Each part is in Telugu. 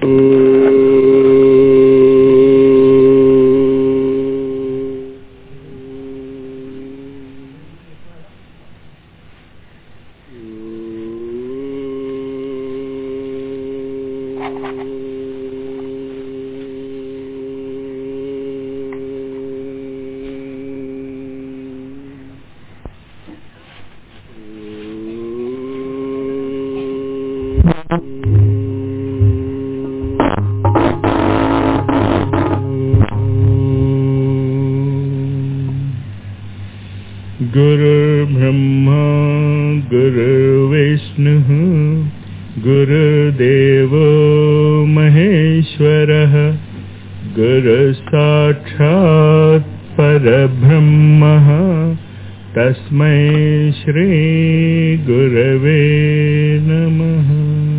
गुरुर्ब्रह्मा गुरुर्विष्णुः गुरुदेवो महेश्वरः गुरुसाक्षात् परब्रह्मः तस्मै श्रीगुरवे नमः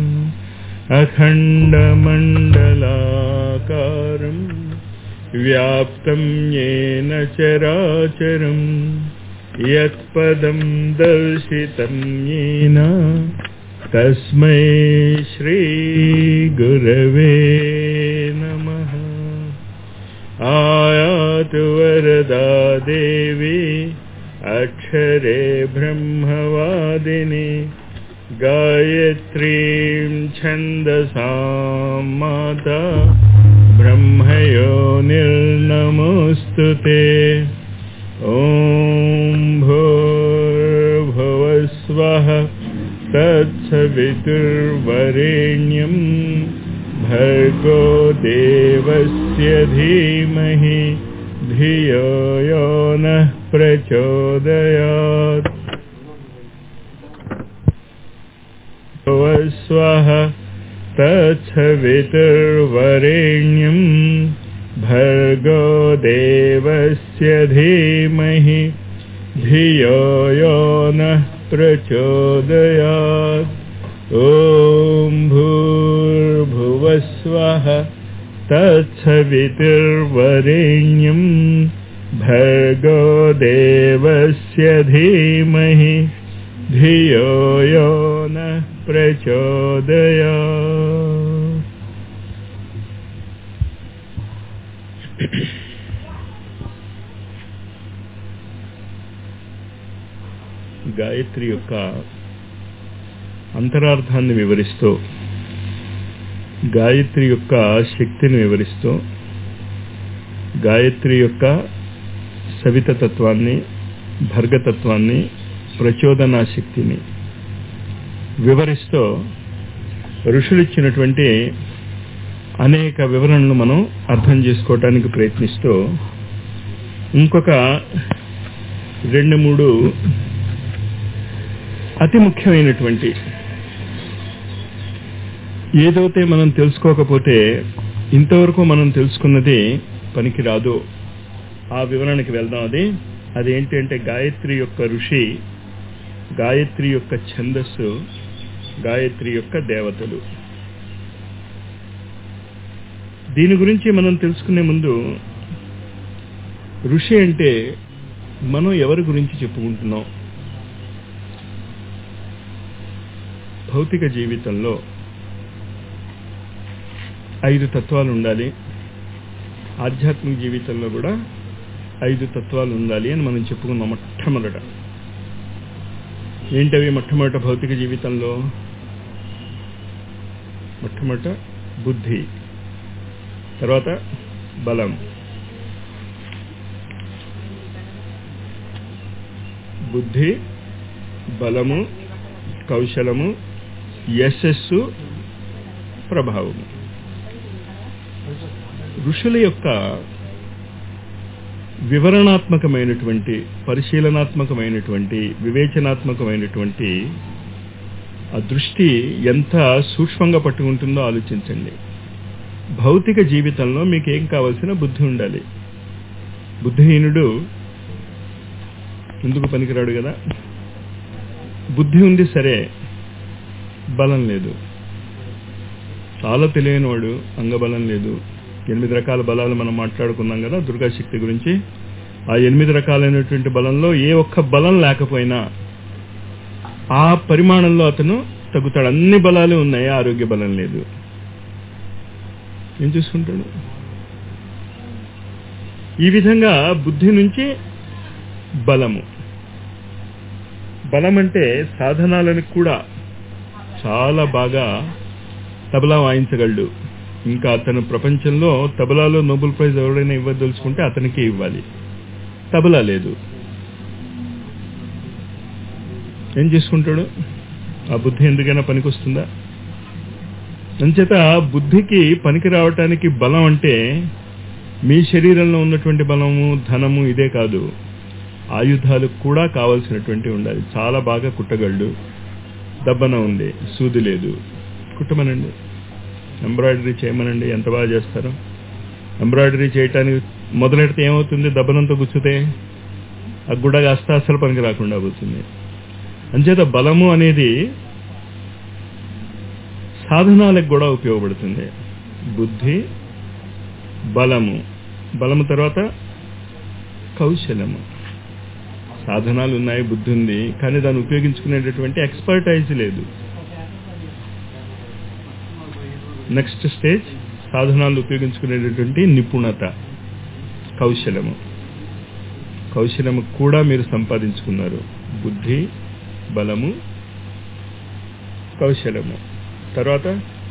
अखण्डमण्डलाकारम् व्याप्तं येन चराचरम् यत्पदं दर्शितं येन तस्मै श्रीगुरवे नमः आयातु वरदा देवी अक्षरे ब्रह्मवादिनी गायत्रीं छन्दसां माता ब्रह्मयो निर्नमोऽस्तु ते ॐ भूर्भुवस्वः तत्सवितुर्वरेण्यं भर्गो देवस्य धीमहि धियो यो नः प्रचोदयात् भुवस्वः तत्सवितुर्वरेण्यं भर्गो देवस्य धीमहि धियो यो नः प्रचोदयात् ॐ भूर्भुवस्वः तत्सवितुर्वरेण्यं भर्गो देवस्य धीमहि धियो यो नः प्रचोदयात् గాయత్రి యొక్క అంతరార్థాన్ని వివరిస్తూ గాయత్రి యొక్క శక్తిని వివరిస్తూ గాయత్రి యొక్క సవితతత్వాన్ని భర్గతత్వాన్ని ప్రచోదనా శక్తిని వివరిస్తూ ఋషులిచ్చినటువంటి అనేక వివరణలు మనం అర్థం చేసుకోవటానికి ప్రయత్నిస్తూ ఇంకొక రెండు మూడు అతి ముఖ్యమైనటువంటి ఏదైతే మనం తెలుసుకోకపోతే ఇంతవరకు మనం తెలుసుకున్నది పనికి రాదు ఆ వివరణకి వెళ్దాం అది అదేంటి అంటే గాయత్రి యొక్క ఋషి గాయత్రి యొక్క ఛందస్సు గాయత్రి యొక్క దేవతలు దీని గురించి మనం తెలుసుకునే ముందు ఋషి అంటే మనం ఎవరి గురించి చెప్పుకుంటున్నాం భౌతిక జీవితంలో ఐదు తత్వాలు ఉండాలి ఆధ్యాత్మిక జీవితంలో కూడా ఐదు తత్వాలు ఉండాలి అని మనం చెప్పుకున్నాం మొట్టమొదట ఏంటవి మొట్టమొదట భౌతిక జీవితంలో మొట్టమొదట బుద్ధి తర్వాత బలం బుద్ధి బలము కౌశలము యశస్సు ప్రభావము ఋషుల యొక్క వివరణాత్మకమైనటువంటి పరిశీలనాత్మకమైనటువంటి వివేచనాత్మకమైనటువంటి ఆ దృష్టి ఎంత సూక్ష్మంగా పట్టుకుంటుందో ఆలోచించండి భౌతిక జీవితంలో మీకు ఏం కావాల్సిన బుద్ధి ఉండాలి బుద్ధిహీనుడు ఎందుకు పనికిరాడు కదా బుద్ధి ఉంది సరే బలం లేదు చాలా తెలియనివాడు అంగబలం లేదు ఎనిమిది రకాల బలాలు మనం మాట్లాడుకున్నాం కదా దుర్గాశక్తి గురించి ఆ ఎనిమిది రకాలైనటువంటి బలంలో ఏ ఒక్క బలం లేకపోయినా ఆ పరిమాణంలో అతను తగ్గుతాడు అన్ని బలాలు ఉన్నాయి ఆరోగ్య బలం లేదు ఏం చూసుకుంటాడు ఈ విధంగా బుద్ధి నుంచి బలము బలం అంటే సాధనాలను కూడా చాలా బాగా తబలా వాయించగలడు ఇంకా అతను ప్రపంచంలో తబలాలో నోబెల్ ప్రైజ్ ఎవరైనా ఇవ్వదలుచుకుంటే అతనికే ఇవ్వాలి తబలా లేదు ఏం చేసుకుంటాడు ఆ బుద్ధి ఎందుకైనా పనికొస్తుందా అంచేత బుద్ధికి పనికి రావటానికి బలం అంటే మీ శరీరంలో ఉన్నటువంటి బలము ధనము ఇదే కాదు ఆయుధాలు కూడా కావలసినటువంటి ఉండాలి చాలా బాగా కుట్టగలడు దబ్బన ఉంది సూది లేదు కుట్టమనండి ఎంబ్రాయిడరీ చేయమనండి ఎంత బాగా చేస్తారో ఎంబ్రాయిడరీ చేయటానికి మొదలెడితే ఏమవుతుంది దబ్బనంతో గుచ్చితే ఆ గుడ్డ కాస్త అసలు పనికి రాకుండా పోతుంది అంచేత బలము అనేది సాధనాలకు కూడా ఉపయోగపడుతుంది బుద్ధి బలము బలము తర్వాత కౌశలము సాధనాలు ఉన్నాయి బుద్ధి ఉంది కానీ దాన్ని ఉపయోగించుకునేటటువంటి ఎక్స్పర్టైజ్ లేదు నెక్స్ట్ స్టేజ్ సాధనాలు ఉపయోగించుకునేటటువంటి నిపుణత కౌశలము కౌశలము కూడా మీరు సంపాదించుకున్నారు బుద్ధి బలము కౌశలము తర్వాత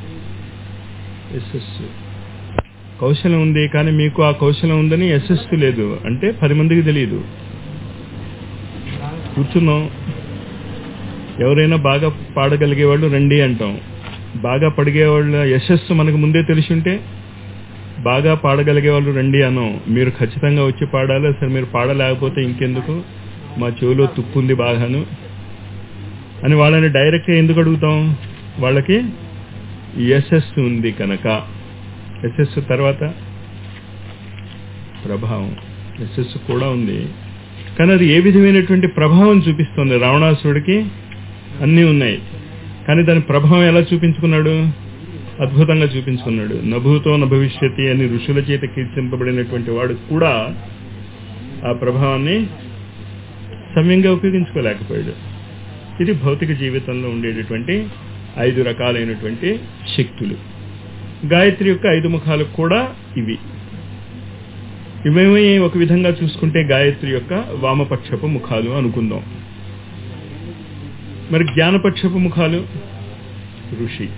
యశస్సు కౌశలం ఉంది కానీ మీకు ఆ కౌశలం ఉందని యశస్సు లేదు అంటే పది మందికి తెలియదు కూర్చున్నాం ఎవరైనా బాగా పాడగలిగే వాళ్ళు రండి అంటాం బాగా పడిగే వాళ్ళ యశస్సు మనకు ముందే తెలిసి ఉంటే బాగా పాడగలిగే వాళ్ళు రండి అనం మీరు ఖచ్చితంగా వచ్చి పాడాలి అసలు మీరు పాడలేకపోతే ఇంకెందుకు మా చెవిలో తుప్పుంది బాగాను అని వాళ్ళని డైరెక్ట్గా ఎందుకు అడుగుతాం వాళ్ళకి యశస్సు ఉంది కనుక యశస్సు తర్వాత ప్రభావం యశస్సు కూడా ఉంది కానీ అది ఏ విధమైనటువంటి ప్రభావం చూపిస్తుంది రావణాసురుడికి అన్నీ ఉన్నాయి కానీ దాని ప్రభావం ఎలా చూపించుకున్నాడు అద్భుతంగా చూపించుకున్నాడు నభూతో నభవిష్యతి అని ఋషుల చేత కీర్తింపబడినటువంటి వాడు కూడా ఆ ప్రభావాన్ని సమ్యంగా ఉపయోగించుకోలేకపోయాడు ఇది భౌతిక జీవితంలో ఉండేటటువంటి ఐదు రకాలైనటువంటి శక్తులు గాయత్రి యొక్క ఐదు ముఖాలు కూడా ఇవి ఇవేమీ ఒక విధంగా చూసుకుంటే గాయత్రి యొక్క వామపక్షపు ముఖాలు అనుకుందాం మరి జ్ఞానపక్షపు ముఖాలు ఋషి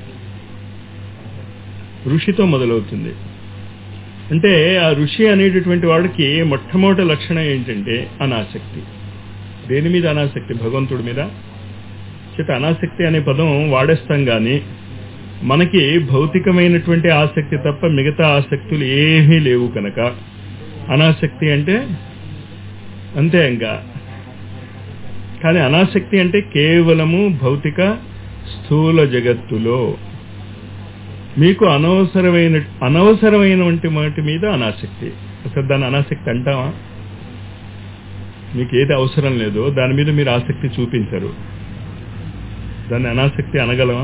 ఋషితో మొదలవుతుంది అంటే ఆ ఋషి అనేటటువంటి వాడికి మొట్టమొదటి లక్షణం ఏంటంటే అనాసక్తి దేని మీద అనాసక్తి భగవంతుడి మీద చేత అనాసక్తి అనే పదం వాడేస్తాం కానీ మనకి భౌతికమైనటువంటి ఆసక్తి తప్ప మిగతా ఆసక్తులు ఏమీ లేవు కనుక అనాసక్తి అంటే అంతే ఇంకా కానీ అనాసక్తి అంటే కేవలము భౌతిక స్థూల జగత్తులో మీకు అనవసరమైన అనవసరమైనటువంటి వాటి మీద అనాసక్తి అసలు దాని అనాసక్తి అంటావా మీకు ఏది అవసరం లేదో దాని మీద మీరు ఆసక్తి చూపించరు దాన్ని అనాసక్తి అనగలమా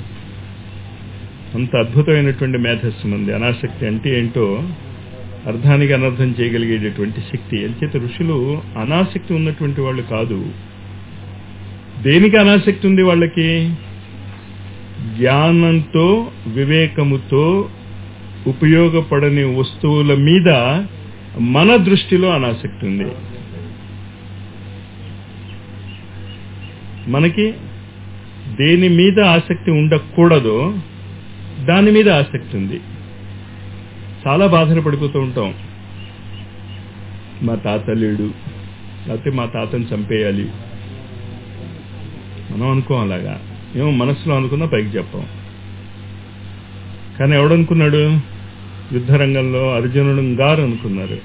అంత అద్భుతమైనటువంటి మేధస్సు ఉంది అనాసక్తి అంటే ఏంటో అర్థానికి అనర్థం చేయగలిగేటటువంటి శక్తి అంచేత ఋషులు అనాసక్తి ఉన్నటువంటి వాళ్ళు కాదు దేనికి అనాసక్తి ఉంది వాళ్ళకి జ్ఞానంతో వివేకముతో ఉపయోగపడని వస్తువుల మీద మన దృష్టిలో అనాసక్తి ఉంది మనకి దేని మీద ఆసక్తి ఉండకూడదో దాని మీద ఆసక్తి ఉంది చాలా బాధలు పడిపోతూ ఉంటాం మా తాత లేడు లేకపోతే మా తాతని చంపేయాలి మనం అనుకోం అలాగా ఏమో మనసులో అనుకున్నా పైకి చెప్పాం కానీ ఎవడనుకున్నాడు యుద్ధరంగంలో అర్జునుడు గారు అనుకున్నారు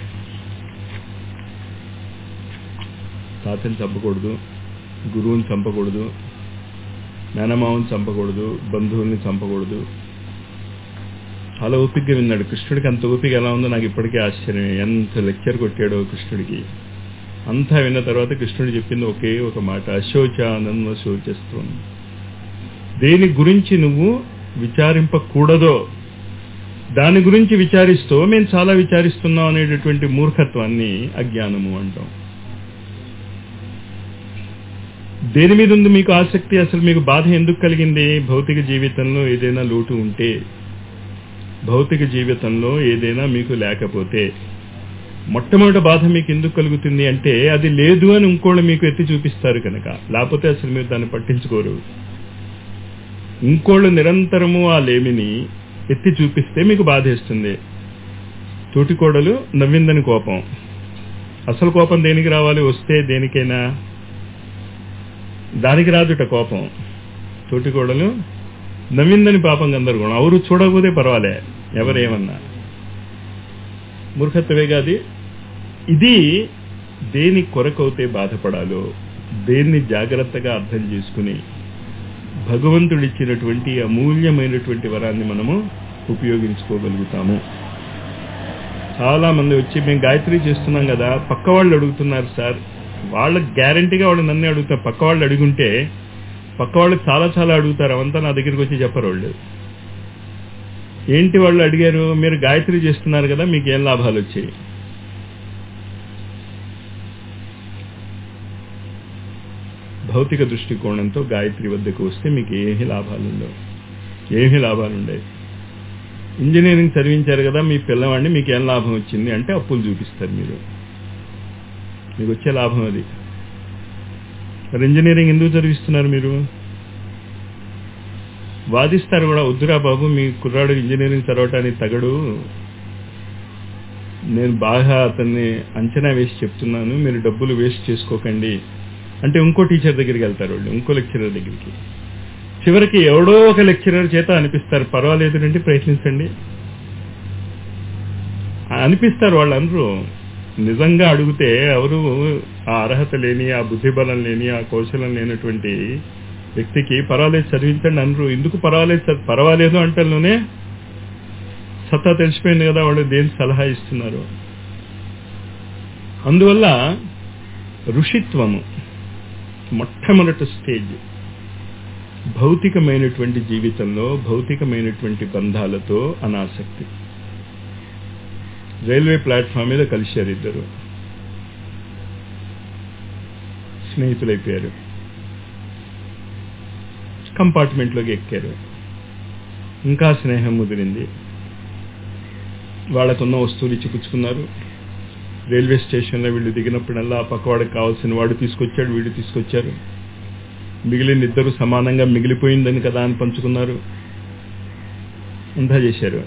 తాతని చంపకూడదు గురువుని చంపకూడదు మేనమావని చంపకూడదు బంధువుల్ని చంపకూడదు చాలా ఓపికగా విన్నాడు కృష్ణుడికి అంత ఓపిక ఎలా ఉందో నాకు ఇప్పటికీ ఆశ్చర్యం ఎంత లెక్చర్ కొట్టాడో కృష్ణుడికి అంతా విన్న తర్వాత కృష్ణుడు చెప్పింది ఒకే ఒక మాట అశోచానంద శోచిస్తుంది దేని గురించి నువ్వు విచారింపకూడదో దాని గురించి విచారిస్తూ మేము చాలా విచారిస్తున్నాం అనేటటువంటి మూర్ఖత్వాన్ని అజ్ఞానము అంటాం దేని మీద ఉంది మీకు ఆసక్తి అసలు మీకు బాధ ఎందుకు కలిగింది భౌతిక జీవితంలో ఏదైనా లోటు ఉంటే భౌతిక జీవితంలో ఏదైనా మీకు లేకపోతే మొట్టమొదటి బాధ మీకు ఎందుకు కలుగుతుంది అంటే అది లేదు అని ఇంకోళ్ళు మీకు ఎత్తి చూపిస్తారు కనుక లేకపోతే అసలు మీరు దాన్ని పట్టించుకోరు ఇంకోళ్ళు నిరంతరము ఆ లేమిని ఎత్తి చూపిస్తే మీకు బాధేస్తుంది తోటికోడలు నవ్విందని కోపం అసలు కోపం దేనికి రావాలి వస్తే దేనికైనా దానికి రాదుట కోపం తోటికోడలు నవ్విందని పాపం గందరగోళం ఎవరు చూడకపోతే పర్వాలే ఎవరేమన్నా మూర్ఖత్వమే కాదు ఇది దేని కొరకైతే బాధపడాలో దేన్ని జాగ్రత్తగా అర్థం చేసుకుని భగవంతుడిచ్చినటువంటి అమూల్యమైనటువంటి వరాన్ని మనము ఉపయోగించుకోగలుగుతాము చాలా మంది వచ్చి మేము గాయత్రి చేస్తున్నాం కదా పక్క వాళ్ళు అడుగుతున్నారు సార్ వాళ్ళ గ్యారంటీగా వాళ్ళు నన్నే అడుగుతారు పక్క వాళ్ళు అడుగుంటే పక్క వాళ్ళు చాలా చాలా అడుగుతారు అవంతా నా దగ్గరికి వచ్చి చెప్పరు వాళ్ళు ఏంటి వాళ్ళు అడిగారు మీరు గాయత్రి చేస్తున్నారు కదా మీకు ఏం లాభాలు వచ్చాయి భౌతిక దృష్టికోణంతో గాయత్రి వద్దకు వస్తే మీకు ఏమీ లాభాలు ఉండవు ఏమీ లాభాలు ఉండవు ఇంజనీరింగ్ చదివించారు కదా మీ పిల్లవాడిని మీకు ఏం లాభం వచ్చింది అంటే అప్పులు చూపిస్తారు మీరు మీకు వచ్చే లాభం అది మరి ఇంజనీరింగ్ ఎందుకు చదివిస్తున్నారు మీరు వాదిస్తారు కూడా వద్దురా బాబు మీ కుర్రాడు ఇంజనీరింగ్ చదవటానికి తగడు నేను బాగా అతన్ని అంచనా వేసి చెప్తున్నాను మీరు డబ్బులు వేస్ట్ చేసుకోకండి అంటే ఇంకో టీచర్ దగ్గరికి వెళ్తారు వాళ్ళు ఇంకో లెక్చరర్ దగ్గరికి చివరికి ఎవడో ఒక లెక్చరర్ చేత అనిపిస్తారు పర్వాలేదు అంటే ప్రయత్నించండి అనిపిస్తారు వాళ్ళందరూ నిజంగా అడిగితే ఎవరు ఆ అర్హత లేని ఆ బుద్ధిబలం లేని ఆ కౌశలం లేనటువంటి వ్యక్తికి పర్వాలేదు చదివించండి అనరు ఎందుకు పర్వాలేదు పర్వాలేదు అంటేలోనే సత్తా తెలిసిపోయింది కదా వాళ్ళు దేని సలహా ఇస్తున్నారు అందువల్ల ఋషిత్వము మొట్టమొదటి స్టేజ్ భౌతికమైనటువంటి జీవితంలో భౌతికమైనటువంటి బంధాలతో అనాసక్తి రైల్వే ప్లాట్ఫామ్ మీద కలిశారు ఇద్దరు స్నేహితులైపోయారు కంపార్ట్మెంట్లోకి ఎక్కారు ఇంకా స్నేహం ముదిరింది వాళ్ళకున్న వస్తువులు ఇచ్చి పుచ్చుకున్నారు రైల్వే స్టేషన్లో వీళ్ళు దిగినప్పుడల్లా ఆ పక్కవాడికి కావాల్సిన వాడు తీసుకొచ్చాడు వీడు తీసుకొచ్చారు మిగిలిన ఇద్దరు సమానంగా మిగిలిపోయిందని కదా అని పంచుకున్నారు అంతా చేశారు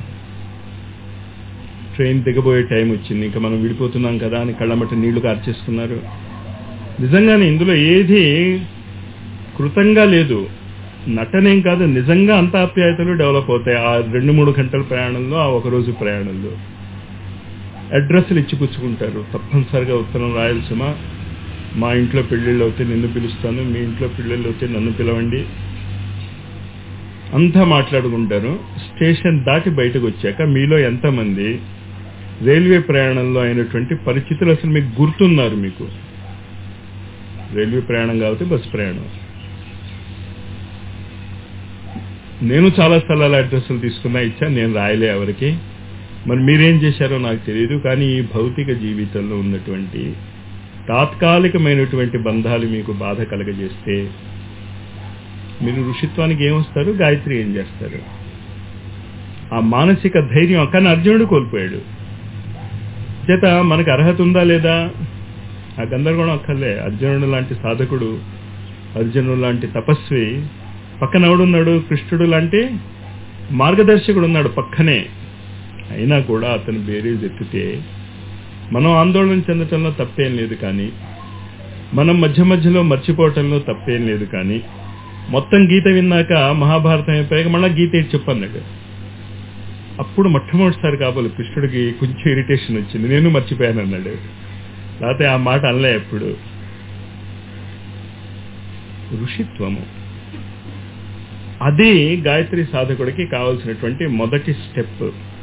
ట్రైన్ దిగబోయే టైం వచ్చింది ఇంకా మనం విడిపోతున్నాం కదా అని కళ్ళమట నీళ్లు కార్చేసుకున్నారు నిజంగానే ఇందులో ఏది కృతంగా లేదు నటనేం కాదు నిజంగా అంత ఆప్యాయతలు డెవలప్ అవుతాయి ఆ రెండు మూడు గంటల ప్రయాణంలో ఆ ఒక రోజు ప్రయాణంలో అడ్రస్లు ఇచ్చిపుచ్చుకుంటారు తప్పనిసరిగా ఉత్తరం రాయలసీమ మా ఇంట్లో పెళ్ళిళ్ళు అవుతే నిన్ను పిలుస్తాను మీ ఇంట్లో పెళ్ళిళ్ళు అవుతే నన్ను పిలవండి అంతా మాట్లాడుకుంటారు స్టేషన్ దాటి బయటకు వచ్చాక మీలో ఎంతమంది రైల్వే ప్రయాణంలో అయినటువంటి పరిస్థితులు అసలు మీకు గుర్తున్నారు మీకు రైల్వే ప్రయాణం కాబట్టి బస్సు ప్రయాణం నేను చాలా స్థలాల అడ్రస్లు తీసుకున్నా ఇచ్చా నేను రాయలే ఎవరికి మరి మీరేం చేశారో నాకు తెలియదు కానీ ఈ భౌతిక జీవితంలో ఉన్నటువంటి తాత్కాలికమైనటువంటి బంధాలు మీకు బాధ కలగజేస్తే మీరు ఋషిత్వానికి ఏమొస్తారు గాయత్రి ఏం చేస్తారు ఆ మానసిక ధైర్యం కానీ అర్జునుడు కోల్పోయాడు చేత మనకు అర్హత ఉందా లేదా ఆ గందరగోళం అక్కర్లే అర్జునుడు లాంటి సాధకుడు అర్జునుడు లాంటి తపస్వి పక్కన ఎవడున్నాడు కృష్ణుడు లాంటి మార్గదర్శకుడు ఉన్నాడు పక్కనే అయినా కూడా అతను బేరీజ్ ఎత్తితే మనం ఆందోళన చెందటంలో తప్పేం లేదు కానీ మనం మధ్య మధ్యలో మర్చిపోవటంలో తప్పేం లేదు కానీ మొత్తం గీత విన్నాక మహాభారతం అయిపోయాక మళ్ళీ గీత ఏంటి చెప్పన్నాడు అప్పుడు మొట్టమొదటిసారి కాబోలు కృష్ణుడికి కొంచెం ఇరిటేషన్ వచ్చింది నేను మర్చిపోయాను అన్నాడు లేకపోతే ఆ మాట అనలే ఎప్పుడు ఋషిత్వము అది గాయత్రి సాధకుడికి కావాల్సినటువంటి మొదటి స్టెప్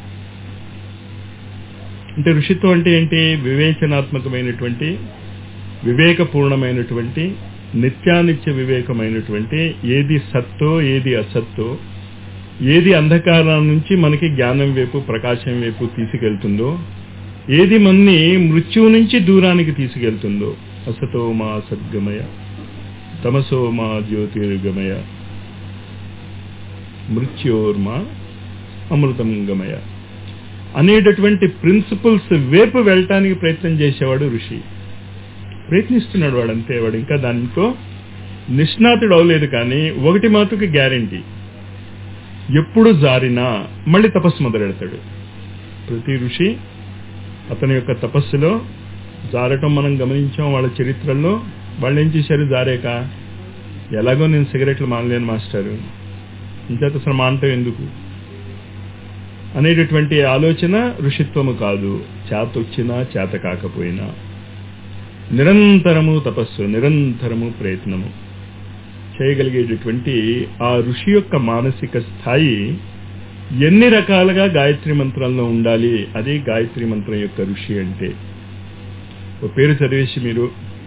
అంటే ఋషిత్వం అంటే ఏంటి వివేచనాత్మకమైనటువంటి వివేకపూర్ణమైనటువంటి నిత్యానిత్య వివేకమైనటువంటి ఏది సత్తో ఏది అసత్తో ఏది అంధకారం నుంచి మనకి జ్ఞానం వైపు ప్రకాశం వైపు తీసుకెళ్తుందో ఏది మన్ని మృత్యువు నుంచి దూరానికి తీసుకెళ్తుందో అసతో మా సద్గమయ తమసో మా జ్యోతిర్గమయ మృత్యోర్మ అమృతం గమయ అనేటటువంటి ప్రిన్సిపల్స్ వైపు వెళ్ళటానికి ప్రయత్నం చేసేవాడు ఋషి ప్రయత్నిస్తున్నాడు వాడు అంతే వాడు ఇంకా దానితో నిష్ణాతుడు అవలేదు కానీ ఒకటి మాత్రకి గ్యారంటీ ఎప్పుడు జారినా మళ్ళీ తపస్సు మొదలెడతాడు ప్రతి ఋషి అతని యొక్క తపస్సులో జారటం మనం గమనించాం వాళ్ళ చరిత్రల్లో వాళ్ళు ఏం చేశారు జారేక ఎలాగో నేను సిగరెట్లు మానలేను మాస్టారు ఇంచేత అసలు మానటం ఎందుకు అనేటటువంటి ఆలోచన ఋషిత్వము కాదు చేత వచ్చినా చేత కాకపోయినా నిరంతరము తపస్సు నిరంతరము ప్రయత్నము చేయగలిగేటటువంటి ఆ ఋషి యొక్క మానసిక స్థాయి ఎన్ని రకాలుగా గాయత్రి మంత్రంలో ఉండాలి అది గాయత్రి మంత్రం యొక్క ఋషి అంటే ఓ పేరు చదివేసి మీరు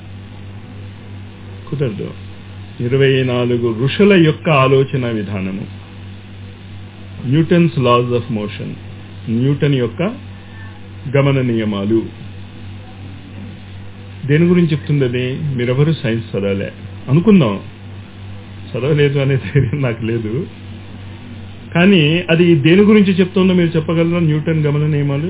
కుదరదు ఇరవై నాలుగు ఋషుల యొక్క ఆలోచన విధానము Newton's laws of motion Newton యొక్క గమన నియమాలు దేని గురించి చెప్తుంది అది మీరెవరు సైన్స్ చదవలే అనుకుందాం చదవలేదు అనే ధైర్యం నాకు లేదు కానీ అది దేని గురించి చెప్తుందో మీరు చెప్పగలరా న్యూటన్ గమన నియమాలు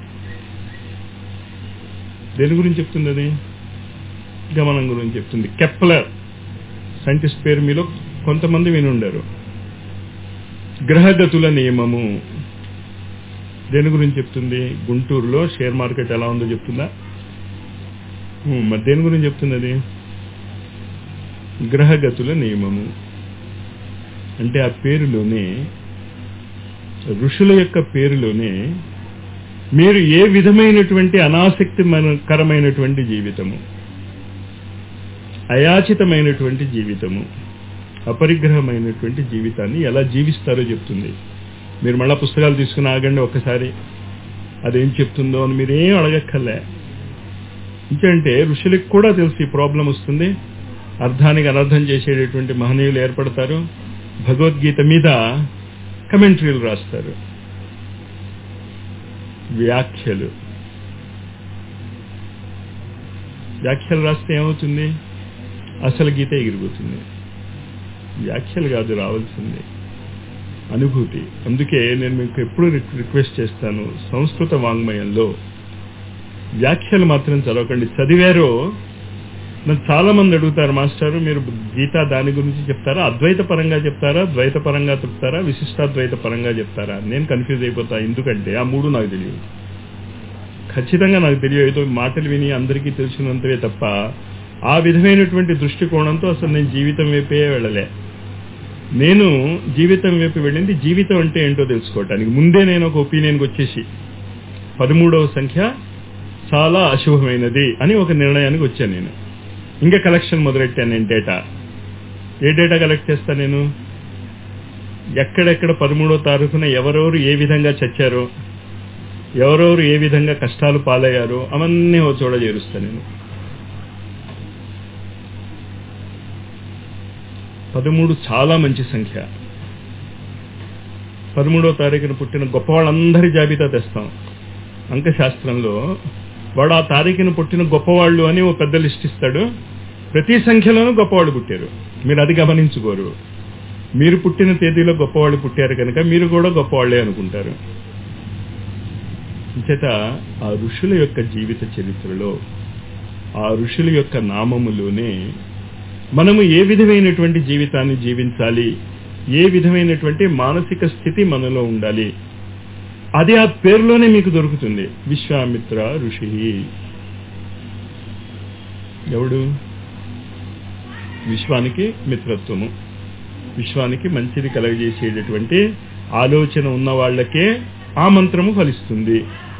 దేని గురించి చెప్తుంది అది గమనం గురించి చెప్తుంది కెప్లర్ సైంటిస్ట్ పేరు మీలో కొంతమంది విని ఉండరు గ్రహగతుల నియమము దేని గురించి చెప్తుంది గుంటూరులో షేర్ మార్కెట్ ఎలా ఉందో చెప్తుందా ఉమ్, మరి దేని గురించి చెప్తుంది అది గ్రహగతుల నియమము అంటే ఆ పేరులోనే ఋషుల యొక్క పేరులోనే మీరు ఏ విధమైనటువంటి అనాసక్తికరమైనటువంటి జీవితము అయాచితమైనటువంటి జీవితము అపరిగ్రహమైనటువంటి జీవితాన్ని ఎలా జీవిస్తారో చెప్తుంది మీరు మళ్ళా పుస్తకాలు తీసుకుని ఆగండి ఒక్కసారి అదేం చెప్తుందో అని మీరు ఏం అడగక్కర్లే ఇంకంటే ఋషులకు కూడా తెలుసు ఈ ప్రాబ్లం వస్తుంది అర్థానికి అనర్థం చేసేటటువంటి మహనీయులు ఏర్పడతారు భగవద్గీత మీద కమెంటరీలు రాస్తారు వ్యాఖ్యలు వ్యాఖ్యలు రాస్తే ఏమవుతుంది అసలు గీత ఎగిరిపోతుంది వ్యాఖ్యలు కాదు రావాల్సింది అనుభూతి అందుకే నేను మీకు ఎప్పుడు రిక్వెస్ట్ చేస్తాను సంస్కృత వాంగ్మయంలో వ్యాఖ్యలు మాత్రం చదవకండి చదివారో నన్ను చాలా మంది అడుగుతారు మాస్టారు మీరు గీత దాని గురించి చెప్తారా అద్వైత పరంగా చెప్తారా ద్వైత పరంగా చెప్తారా విశిష్టాద్వైత పరంగా చెప్తారా నేను కన్ఫ్యూజ్ అయిపోతా ఎందుకంటే ఆ మూడు నాకు తెలియదు ఖచ్చితంగా నాకు తెలియదు ఏదో మాటలు విని అందరికీ తెలిసినంతవే తప్ప ఆ విధమైనటువంటి దృష్టికోణంతో అసలు నేను జీవితం వైపే వెళ్ళలే నేను జీవితం వైపు వెళ్ళింది జీవితం అంటే ఏంటో తెలుసుకోవటానికి ముందే నేను ఒక ఒపీనియన్కి వచ్చేసి పదమూడవ సంఖ్య చాలా అశుభమైనది అని ఒక నిర్ణయానికి వచ్చాను నేను ఇంకా కలెక్షన్ మొదలెట్టాను నేను డేటా ఏ డేటా కలెక్ట్ చేస్తా నేను ఎక్కడెక్కడ పదమూడో తారీఖున ఎవరెవరు ఏ విధంగా చచ్చారో ఎవరెవరు ఏ విధంగా కష్టాలు పాలయ్యారో అవన్నీ ఓ చోట చేరుస్తా నేను పదమూడు చాలా మంచి సంఖ్య పదమూడో తారీఖున పుట్టిన గొప్ప వాళ్ళందరి జాబితా తెస్తాం అంకశాస్త్రంలో వాడు ఆ తారీఖున పుట్టిన గొప్పవాళ్ళు అని ఓ పెద్ద లిస్ట్ ఇస్తాడు ప్రతి సంఖ్యలోనూ గొప్పవాళ్ళు పుట్టారు మీరు అది గమనించుకోరు మీరు పుట్టిన తేదీలో గొప్పవాళ్ళు పుట్టారు కనుక మీరు కూడా గొప్పవాళ్లే అనుకుంటారు చేత ఆ ఋషుల యొక్క జీవిత చరిత్రలో ఆ ఋషుల యొక్క నామములోనే మనము ఏ విధమైనటువంటి జీవితాన్ని జీవించాలి ఏ విధమైనటువంటి మానసిక స్థితి మనలో ఉండాలి అది ఆ పేరులోనే మీకు దొరుకుతుంది విశ్వామిత్ర ఋషి ఎవడు విశ్వానికి మిత్రత్వము విశ్వానికి మంచిది కలగజేసేటటువంటి ఆలోచన ఉన్న వాళ్ళకే ఆ మంత్రము ఫలిస్తుంది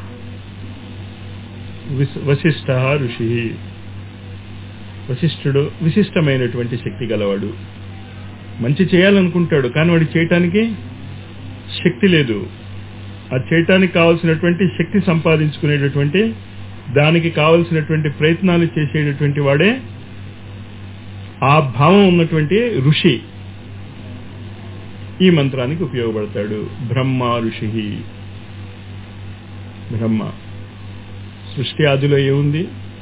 విస్- వశిష్ఠ ఋషి వశిష్ఠుడు విశిష్టమైనటువంటి శక్తి గలవాడు మంచి చేయాలనుకుంటాడు కానీ వాడు చేయటానికి శక్తి లేదు అది చేయటానికి కావలసినటువంటి శక్తి సంపాదించుకునేటటువంటి దానికి కావలసినటువంటి ప్రయత్నాలు చేసేటటువంటి వాడే ఆ భావం ఉన్నటువంటి ఋషి ఈ మంత్రానికి ఉపయోగపడతాడు బ్రహ్మ ఋషి బ్రహ్మ సృష్టి ఆదిలో ఏముంది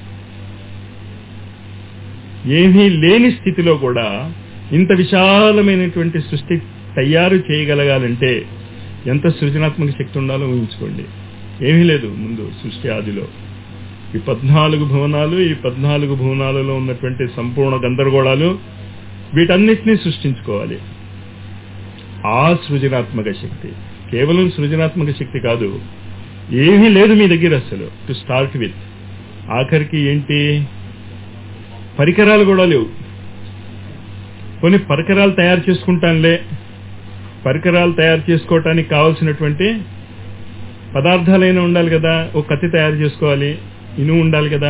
ఏమీ లేని స్థితిలో కూడా ఇంత విశాలమైనటువంటి సృష్టి తయారు చేయగలగాలంటే ఎంత సృజనాత్మక శక్తి ఉండాలో ఊహించుకోండి ఏమీ లేదు ముందు సృష్టి ఆదిలో ఈ పద్నాలుగు భువనాలు ఈ పద్నాలుగు భువనాలలో ఉన్నటువంటి సంపూర్ణ గందరగోళాలు వీటన్నిటినీ సృష్టించుకోవాలి ఆ సృజనాత్మక శక్తి కేవలం సృజనాత్మక శక్తి కాదు ఏమీ లేదు మీ దగ్గర అసలు టు స్టార్ట్ విత్ ఆఖరికి ఏంటి పరికరాలు కూడా లేవు కొన్ని పరికరాలు తయారు చేసుకుంటానులే పరికరాలు తయారు చేసుకోవటానికి కావాల్సినటువంటి పదార్థాలైనా ఉండాలి కదా ఒక కత్తి తయారు చేసుకోవాలి ఇనుము ఉండాలి కదా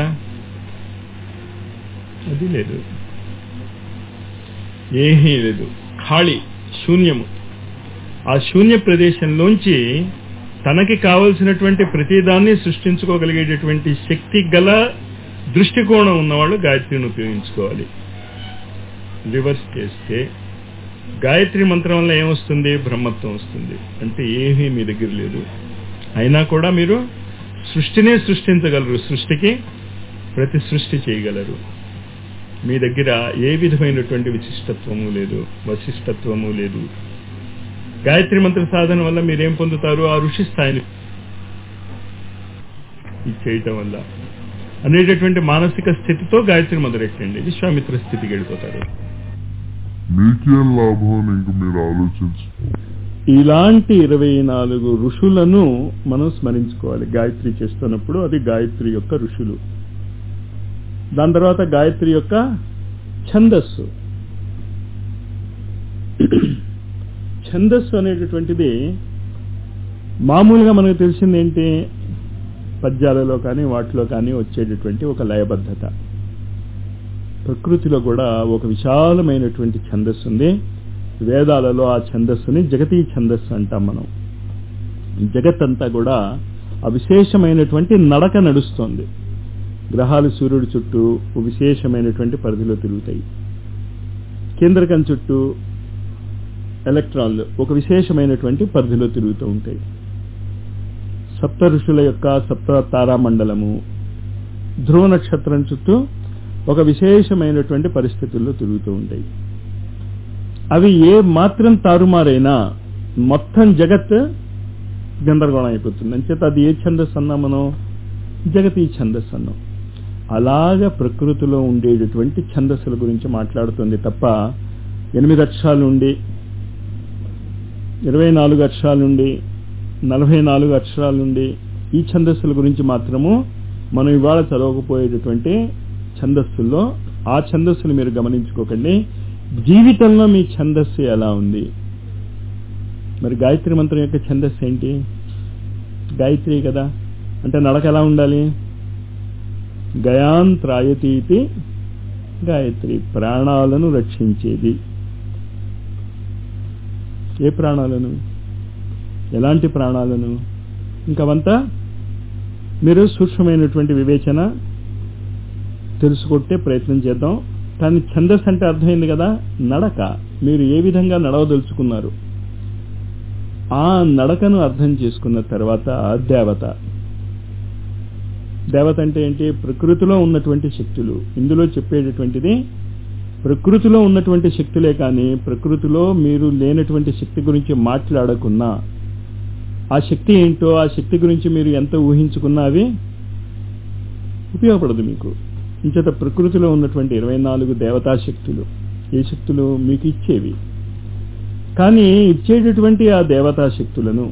అది లేదు ఏమీ లేదు ఖాళీ శూన్యము ఆ శూన్య ప్రదేశంలోంచి తనకి కావలసినటువంటి ప్రతిదాన్ని సృష్టించుకోగలిగేటటువంటి శక్తి గల దృష్టికోణం ఉన్నవాళ్ళు గాయత్రిని ఉపయోగించుకోవాలి రివర్స్ చేస్తే గాయత్రి మంత్రం వల్ల ఏమొస్తుంది బ్రహ్మత్వం వస్తుంది అంటే ఏమీ మీ దగ్గర లేదు అయినా కూడా మీరు సృష్టినే సృష్టించగలరు సృష్టికి ప్రతి సృష్టి చేయగలరు మీ దగ్గర ఏ విధమైనటువంటి విశిష్టత్వము లేదు వశిష్టత్వము లేదు గాయత్రి మంత్ర సాధన వల్ల మీరేం పొందుతారు ఆ ఋషి స్థాయిని ఇది చేయటం వల్ల అనేటటువంటి మానసిక స్థితితో గాయత్రి మొదలెట్టండి విశ్వామిత్ర స్థితికి వెళ్ళిపోతారు మీకేం లాభం అని ఇంక మీరు ఆలోచించు ఇలాంటి ఇరవై నాలుగు ఋషులను మనం స్మరించుకోవాలి గాయత్రి చేస్తున్నప్పుడు అది గాయత్రి యొక్క ఋషులు దాని తర్వాత గాయత్రి యొక్క ఛందస్సు ఛందస్సు అనేటటువంటిది మామూలుగా మనకు తెలిసింది ఏంటి పద్యాలలో కానీ వాటిలో కానీ వచ్చేటటువంటి ఒక లయబద్ధత ప్రకృతిలో కూడా ఒక విశాలమైనటువంటి ఛందస్సు ఉంది వేదాలలో ఆ ఛందస్సుని జగతీ ఛందస్సు అంటాం మనం జగత్ అంతా కూడా ఆ విశేషమైనటువంటి నడక నడుస్తోంది గ్రహాలు సూర్యుడి చుట్టూ ఒక విశేషమైనటువంటి పరిధిలో తిరుగుతాయి కేంద్రకం చుట్టూ ఎలక్ట్రాన్లు ఒక విశేషమైనటువంటి పరిధిలో తిరుగుతూ ఉంటాయి సప్త ఋషుల యొక్క సప్త తారామండలము ధ్రువ నక్షత్రం చుట్టూ ఒక విశేషమైనటువంటి పరిస్థితుల్లో తిరుగుతూ ఉంటాయి అవి ఏ మాత్రం తారుమారైనా మొత్తం జగత్ గందరగోళం అయిపోతుంది అంచేత అది ఏ ఛందస్సు అన్నా మనం జగతీ ఛందస్సు అన్నాం అలాగ ప్రకృతిలో ఉండేటటువంటి ఛందస్సుల గురించి మాట్లాడుతుంది తప్ప ఎనిమిది అక్షరాలు ఉండి ఇరవై నాలుగు అక్షరాలుండి నలభై నాలుగు అక్షరాలుండి ఈ ఛందస్సుల గురించి మాత్రము మనం ఇవాళ చదవకపోయేటటువంటి ఛందస్సుల్లో ఆ ఛందస్సులు మీరు గమనించుకోకండి జీవితంలో మీ ఛందస్సు ఎలా ఉంది మరి గాయత్రి మంత్రం యొక్క ఛందస్సు ఏంటి గాయత్రి కదా అంటే నడక ఎలా ఉండాలి గయాంత్రాయతీతి గాయత్రి ప్రాణాలను రక్షించేది ఏ ప్రాణాలను ఎలాంటి ప్రాణాలను ఇంకవంతా మీరు సూక్ష్మమైనటువంటి వివేచన తెలుసుకొట్టే ప్రయత్నం చేద్దాం కానీ ఛందస్ అంటే అర్థమైంది కదా నడక మీరు ఏ విధంగా నడవదలుచుకున్నారు ఆ నడకను అర్థం చేసుకున్న తర్వాత దేవత దేవత అంటే ఏంటి ప్రకృతిలో ఉన్నటువంటి శక్తులు ఇందులో చెప్పేటటువంటిది ప్రకృతిలో ఉన్నటువంటి శక్తులే కానీ ప్రకృతిలో మీరు లేనటువంటి శక్తి గురించి మాట్లాడకున్నా ఆ శక్తి ఏంటో ఆ శక్తి గురించి మీరు ఎంత ఊహించుకున్నా అవి ఉపయోగపడదు మీకు ఇంచేత ప్రకృతిలో ఉన్నటువంటి ఇరవై నాలుగు దేవతా శక్తులు ఏ శక్తులు మీకు ఇచ్చేవి కానీ ఇచ్చేటటువంటి ఆ దేవతా శక్తులను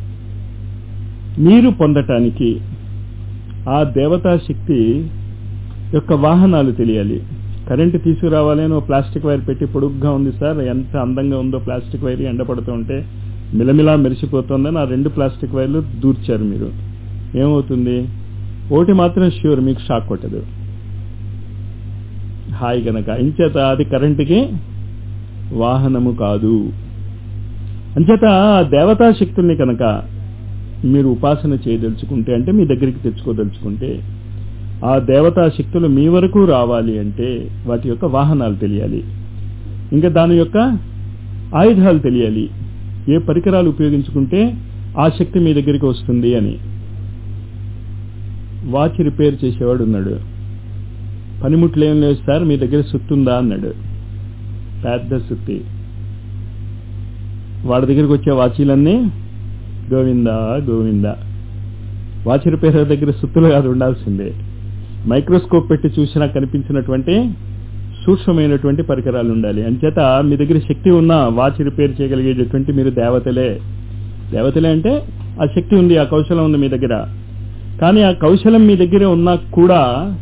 మీరు పొందటానికి ఆ దేవతా శక్తి యొక్క వాహనాలు తెలియాలి కరెంటు తీసుకురావాలి అని ప్లాస్టిక్ వైర్ పెట్టి పొడుగ్గా ఉంది సార్ ఎంత అందంగా ఉందో ప్లాస్టిక్ వైర్ ఎండపడుతూ ఉంటే మిలమిలా మెరిసిపోతుందని ఆ రెండు ప్లాస్టిక్ వైర్లు దూర్చారు మీరు ఏమవుతుంది ఒకటి మాత్రం ష్యూర్ మీకు షాక్ కొట్టదు హాయి గనక ఇంచేత అది కరెంటుకి వాహనము కాదు అంచేత ఆ దేవతా శక్తుల్ని కనుక మీరు ఉపాసన చేయదలుచుకుంటే అంటే మీ దగ్గరికి తెచ్చుకోదలుచుకుంటే ఆ దేవతా శక్తులు మీ వరకు రావాలి అంటే వాటి యొక్క వాహనాలు తెలియాలి ఇంకా దాని యొక్క ఆయుధాలు తెలియాలి ఏ పరికరాలు ఉపయోగించుకుంటే ఆ శక్తి మీ దగ్గరికి వస్తుంది అని వాచ్ రిపేర్ చేసేవాడు ఉన్నాడు పనిముట్లు ఏం లేదు సార్ మీ దగ్గర సుత్తుందా అన్నాడు పెద్ద సుత్తి వాడి దగ్గరికి వచ్చే వాచీలన్నీ గోవింద గోవింద వాచ్ రిపేర్ దగ్గర సుత్తులు కాదు ఉండాల్సిందే మైక్రోస్కోప్ పెట్టి చూసినా కనిపించినటువంటి సూక్ష్మమైనటువంటి పరికరాలు ఉండాలి అంచేత మీ దగ్గర శక్తి ఉన్నా వాచ్ రిపేర్ చేయగలిగేటటువంటి మీరు దేవతలే దేవతలే అంటే ఆ శక్తి ఉంది ఆ కౌశలం ఉంది మీ దగ్గర కానీ ఆ కౌశలం మీ దగ్గర ఉన్నా కూడా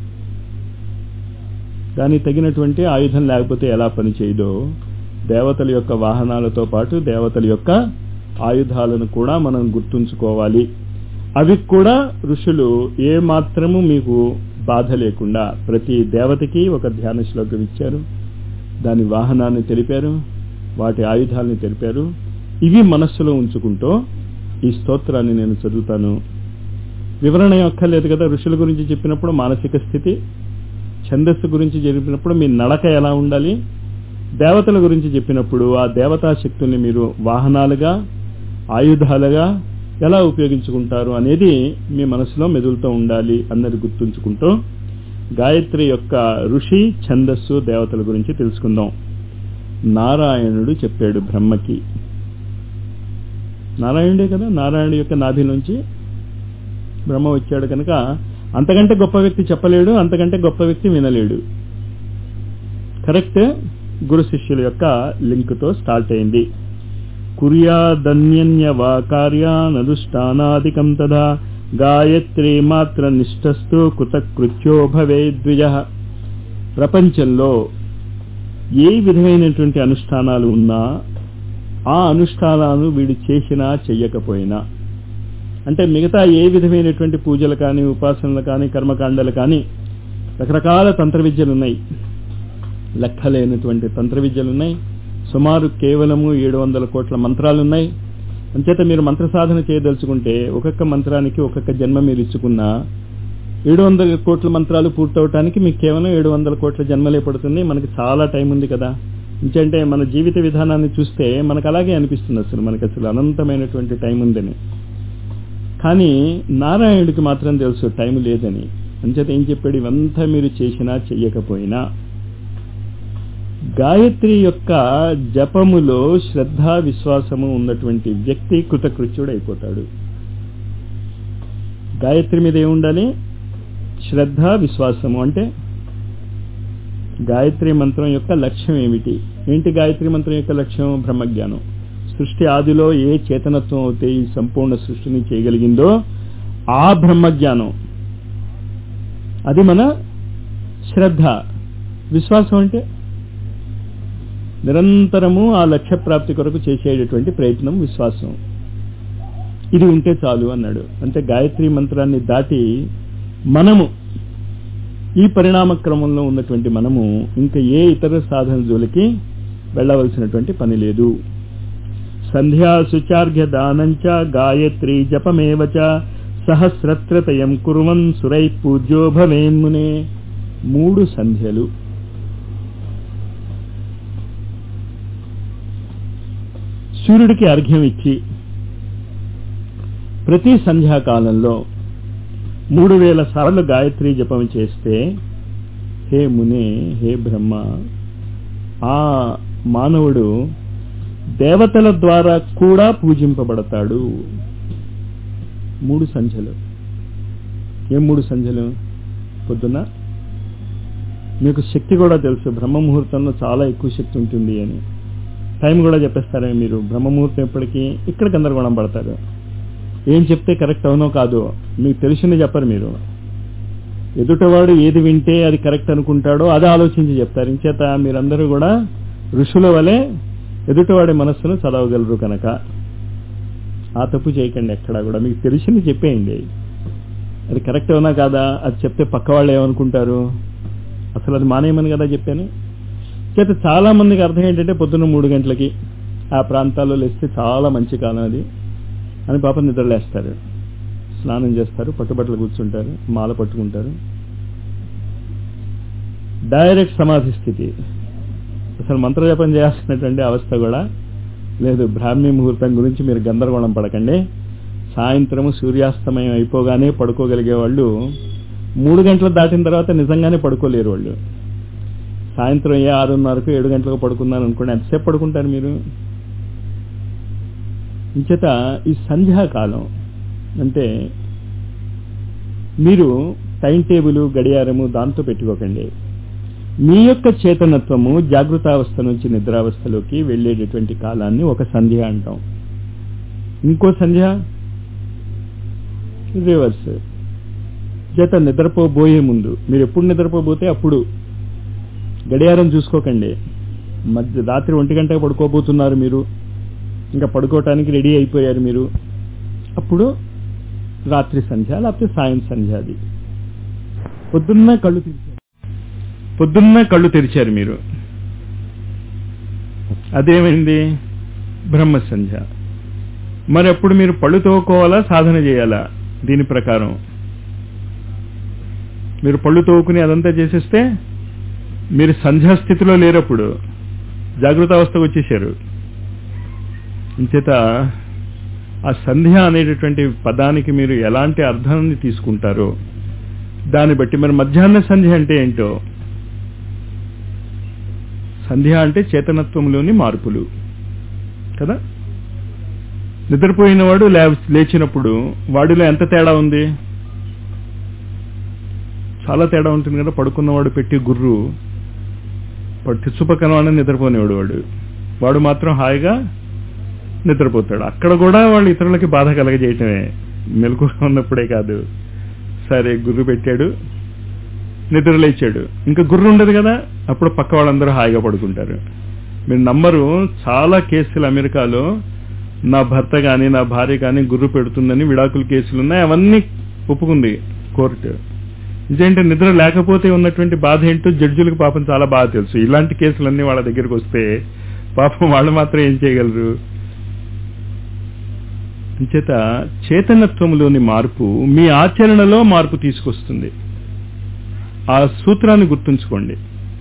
దానికి తగినటువంటి ఆయుధం లేకపోతే ఎలా పనిచేయదో దేవతల యొక్క వాహనాలతో పాటు దేవతల యొక్క ఆయుధాలను కూడా మనం గుర్తుంచుకోవాలి అవి కూడా ఋషులు ఏ మాత్రము మీకు బాధ లేకుండా ప్రతి దేవతకి ఒక ధ్యాన శ్లోకం ఇచ్చారు దాని వాహనాన్ని తెలిపారు వాటి ఆయుధాలని తెలిపారు ఇవి మనస్సులో ఉంచుకుంటూ ఈ స్తోత్రాన్ని నేను చదువుతాను వివరణ అక్కర్లేదు కదా ఋషుల గురించి చెప్పినప్పుడు మానసిక స్థితి ఛందస్సు గురించి చెప్పినప్పుడు మీ నడక ఎలా ఉండాలి దేవతల గురించి చెప్పినప్పుడు ఆ దేవతా శక్తుల్ని మీరు వాహనాలుగా ఆయుధాలుగా ఎలా ఉపయోగించుకుంటారు అనేది మీ మనసులో మెదులుతూ ఉండాలి అన్నది గుర్తుంచుకుంటూ గాయత్రి యొక్క ఋషి ఛందస్సు దేవతల గురించి తెలుసుకుందాం నారాయణుడు చెప్పాడు బ్రహ్మకి నారాయణుడే కదా నారాయణుడి యొక్క నాభి నుంచి బ్రహ్మ వచ్చాడు కనుక అంతకంటే గొప్ప వ్యక్తి చెప్పలేడు అంతకంటే గొప్ప వ్యక్తి వినలేడు కరెక్ట్ గురు శిష్యుల యొక్క లింక్తో స్టార్ట్ అయింది కుర్యాదన్యన్యవా కార్యాననుష్ఠానాదికం తదా గాయత్రి మాత్ర నిష్ఠస్థు కృతకృత్యో భవే ద్విజ ప్రపంచంలో ఏ విధమైనటువంటి అనుష్ఠానాలు ఉన్నా ఆ అనుష్ఠానాలు వీడు చేసినా చెయ్యకపోయినా అంటే మిగతా ఏ విధమైనటువంటి పూజలు కానీ ఉపాసనలు కానీ కర్మకాండలు కానీ రకరకాల తంత్ర విద్యలు ఉన్నాయి లెక్కలేనటువంటి తంత్ర విద్యలు ఉన్నాయి సుమారు కేవలము ఏడు వందల కోట్ల మంత్రాలున్నాయి అంచేత మీరు మంత్ర సాధన చేయదలుచుకుంటే ఒక్కొక్క మంత్రానికి ఒక్కొక్క జన్మ మీరు ఇచ్చుకున్నా ఏడు వందల కోట్ల మంత్రాలు పూర్తవటానికి మీకు కేవలం ఏడు వందల కోట్ల జన్మలే పడుతుంది మనకి చాలా టైం ఉంది కదా ఎందుకంటే మన జీవిత విధానాన్ని చూస్తే మనకు అలాగే అనిపిస్తుంది అసలు మనకి అసలు అనంతమైనటువంటి టైం ఉందని కానీ నారాయణుడికి మాత్రం తెలుసు టైం లేదని అంచేత ఏం చెప్పాడు ఇవంతా మీరు చేసినా చెయ్యకపోయినా గాయత్రి యొక్క జపములో శ్రద్ధ విశ్వాసము ఉన్నటువంటి వ్యక్తి కృతకృత్యుడు అయిపోతాడు గాయత్రి మీద ఏముండాలి శ్రద్ధ విశ్వాసము అంటే గాయత్రి మంత్రం యొక్క లక్ష్యం ఏమిటి ఏంటి గాయత్రి మంత్రం యొక్క లక్ష్యం బ్రహ్మజ్ఞానం సృష్టి ఆదిలో ఏ చేతనత్వం అయితే ఈ సంపూర్ణ సృష్టిని చేయగలిగిందో ఆ బ్రహ్మజ్ఞానం అది మన శ్రద్ధ విశ్వాసం అంటే నిరంతరము ఆ లక్ష్య ప్రాప్తి కొరకు చేసేటటువంటి ప్రయత్నం విశ్వాసం ఇది ఉంటే చాలు అన్నాడు అంటే గాయత్రి మంత్రాన్ని దాటి మనము ఈ పరిణామ క్రమంలో ఉన్నటువంటి మనము ఇంకా ఏ ఇతర సాధన జోలికి వెళ్ళవలసినటువంటి పని లేదు సంధ్యా శుచార్ఘ్య దానంచ గాయత్రి జపమేవచ సహస్రత్రతయం కురువన్ సురై పూజ్యో భవేన్మునే మూడు సంధ్యలు సూర్యుడికి అర్ఘ్యం ఇచ్చి ప్రతి సంధ్యాకాలంలో మూడు వేల సార్లు గాయత్రి జపం చేస్తే హే మునే హే బ్రహ్మ ఆ మానవుడు దేవతల ద్వారా కూడా పూజింపబడతాడు మూడు సంధ్యలు ఏం మూడు సంధ్యలు పొద్దున మీకు శక్తి కూడా తెలుసు బ్రహ్మ ముహూర్తంలో చాలా ఎక్కువ శక్తి ఉంటుంది అని టైం కూడా చెప్పేస్తారే మీరు బ్రహ్మ ముహూర్తం ఎప్పటికీ ఇక్కడ గందరగోళం పడతారు ఏం చెప్తే కరెక్ట్ అవునో కాదో మీకు తెలిసింది చెప్పరు మీరు ఎదుటవాడు ఏది వింటే అది కరెక్ట్ అనుకుంటాడో అది ఆలోచించి చెప్తారు ఇంచేత మీరందరూ కూడా ఋషుల వలె ఎదుటివాడి మనస్సును చదవగలరు కనుక ఆ తప్పు చేయకండి ఎక్కడా కూడా మీకు తెలిసింది చెప్పేయండి అది కరెక్ట్ అవునా కాదా అది చెప్తే పక్క వాళ్ళు ఏమనుకుంటారు అసలు అది మానేయమని కదా చెప్పాను చేత చాలా మందికి అర్థం ఏంటంటే పొద్దున్న మూడు గంటలకి ఆ ప్రాంతాల్లో లేస్తే చాలా మంచి కాలం అది అని పాప నిద్రలేస్తారు స్నానం చేస్తారు పట్టుబట్టలు కూర్చుంటారు మాల పట్టుకుంటారు డైరెక్ట్ సమాధి స్థితి అసలు మంత్రజపం చేయాల్సినటువంటి అవస్థ కూడా లేదు బ్రాహ్మీ ముహూర్తం గురించి మీరు గందరగోళం పడకండి సాయంత్రము సూర్యాస్తమయం అయిపోగానే పడుకోగలిగే వాళ్ళు మూడు గంటలు దాటిన తర్వాత నిజంగానే పడుకోలేరు వాళ్ళు సాయంత్రం ఏ ఆరున్నరకు ఏడు గంటలకు పడుకున్నారు అనుకోండి ఎంతసేపు పడుకుంటారు మీరు ఇంచేత ఈ సంధ్యాకాలం అంటే మీరు టైం టేబుల్ గడియారము దాంతో పెట్టుకోకండి మీ యొక్క చేతనత్వము జాగృతావస్థ నుంచి నిద్రావస్థలోకి వెళ్ళేటటువంటి కాలాన్ని ఒక సంధ్య అంటాం ఇంకో సంధ్య రివర్స్ చేత నిద్రపోబోయే ముందు మీరు ఎప్పుడు నిద్రపోబోతే అప్పుడు గడియారం చూసుకోకండి మధ్య రాత్రి ఒంటి గంటకు పడుకోబోతున్నారు మీరు ఇంకా పడుకోవటానికి రెడీ అయిపోయారు మీరు అప్పుడు రాత్రి సంధ్య లేకపోతే సాయం సంధ్య అది పొద్దున్న కళ్ళు తెరిచారు పొద్దున్న కళ్ళు తెరిచారు మీరు అదేమైంది బ్రహ్మ సంధ్య మరి అప్పుడు మీరు పళ్ళు తోకోవాలా సాధన చేయాలా దీని ప్రకారం మీరు పళ్ళు తోకుని అదంతా చేసేస్తే మీరు సంధ్యాస్థితిలో లేరప్పుడు జాగృత అవస్థకు వచ్చేసారు ఇంచేత ఆ సంధ్య అనేటటువంటి పదానికి మీరు ఎలాంటి అర్థాన్ని తీసుకుంటారో దాన్ని బట్టి మరి మధ్యాహ్న సంధ్య అంటే ఏంటో సంధ్య అంటే చేతనత్వంలోని మార్పులు కదా నిద్రపోయిన వాడు లేచినప్పుడు వాడిలో ఎంత తేడా ఉంది చాలా తేడా ఉంటుంది కదా పడుకున్నవాడు పెట్టి గుర్రు తిచ్చుపక్కన నిద్రపోనేవాడు వాడు వాడు మాత్రం హాయిగా నిద్రపోతాడు అక్కడ కూడా వాళ్ళు ఇతరులకి బాధ కలగజేయటమే మెలకు ఉన్నప్పుడే కాదు సరే గుర్రు పెట్టాడు నిద్ర లేచాడు ఇంకా గుర్రు ఉండదు కదా అప్పుడు పక్క వాళ్ళందరూ హాయిగా పడుకుంటారు మీరు నంబరు చాలా కేసులు అమెరికాలో నా భర్త కానీ నా భార్య కానీ గుర్రు పెడుతుందని విడాకుల కేసులు ఉన్నాయి అవన్నీ ఒప్పుకుంది కోర్టు ఇదేంటే నిద్ర లేకపోతే ఉన్నటువంటి బాధ ఏంటో జడ్జిలకు పాపం చాలా బాగా తెలుసు ఇలాంటి కేసులన్నీ వాళ్ళ దగ్గరికి వస్తే పాపం వాళ్ళు మాత్రం ఏం చేయగలరు అంచేత చేతనత్వంలోని మార్పు మీ ఆచరణలో మార్పు తీసుకొస్తుంది ఆ సూత్రాన్ని గుర్తుంచుకోండి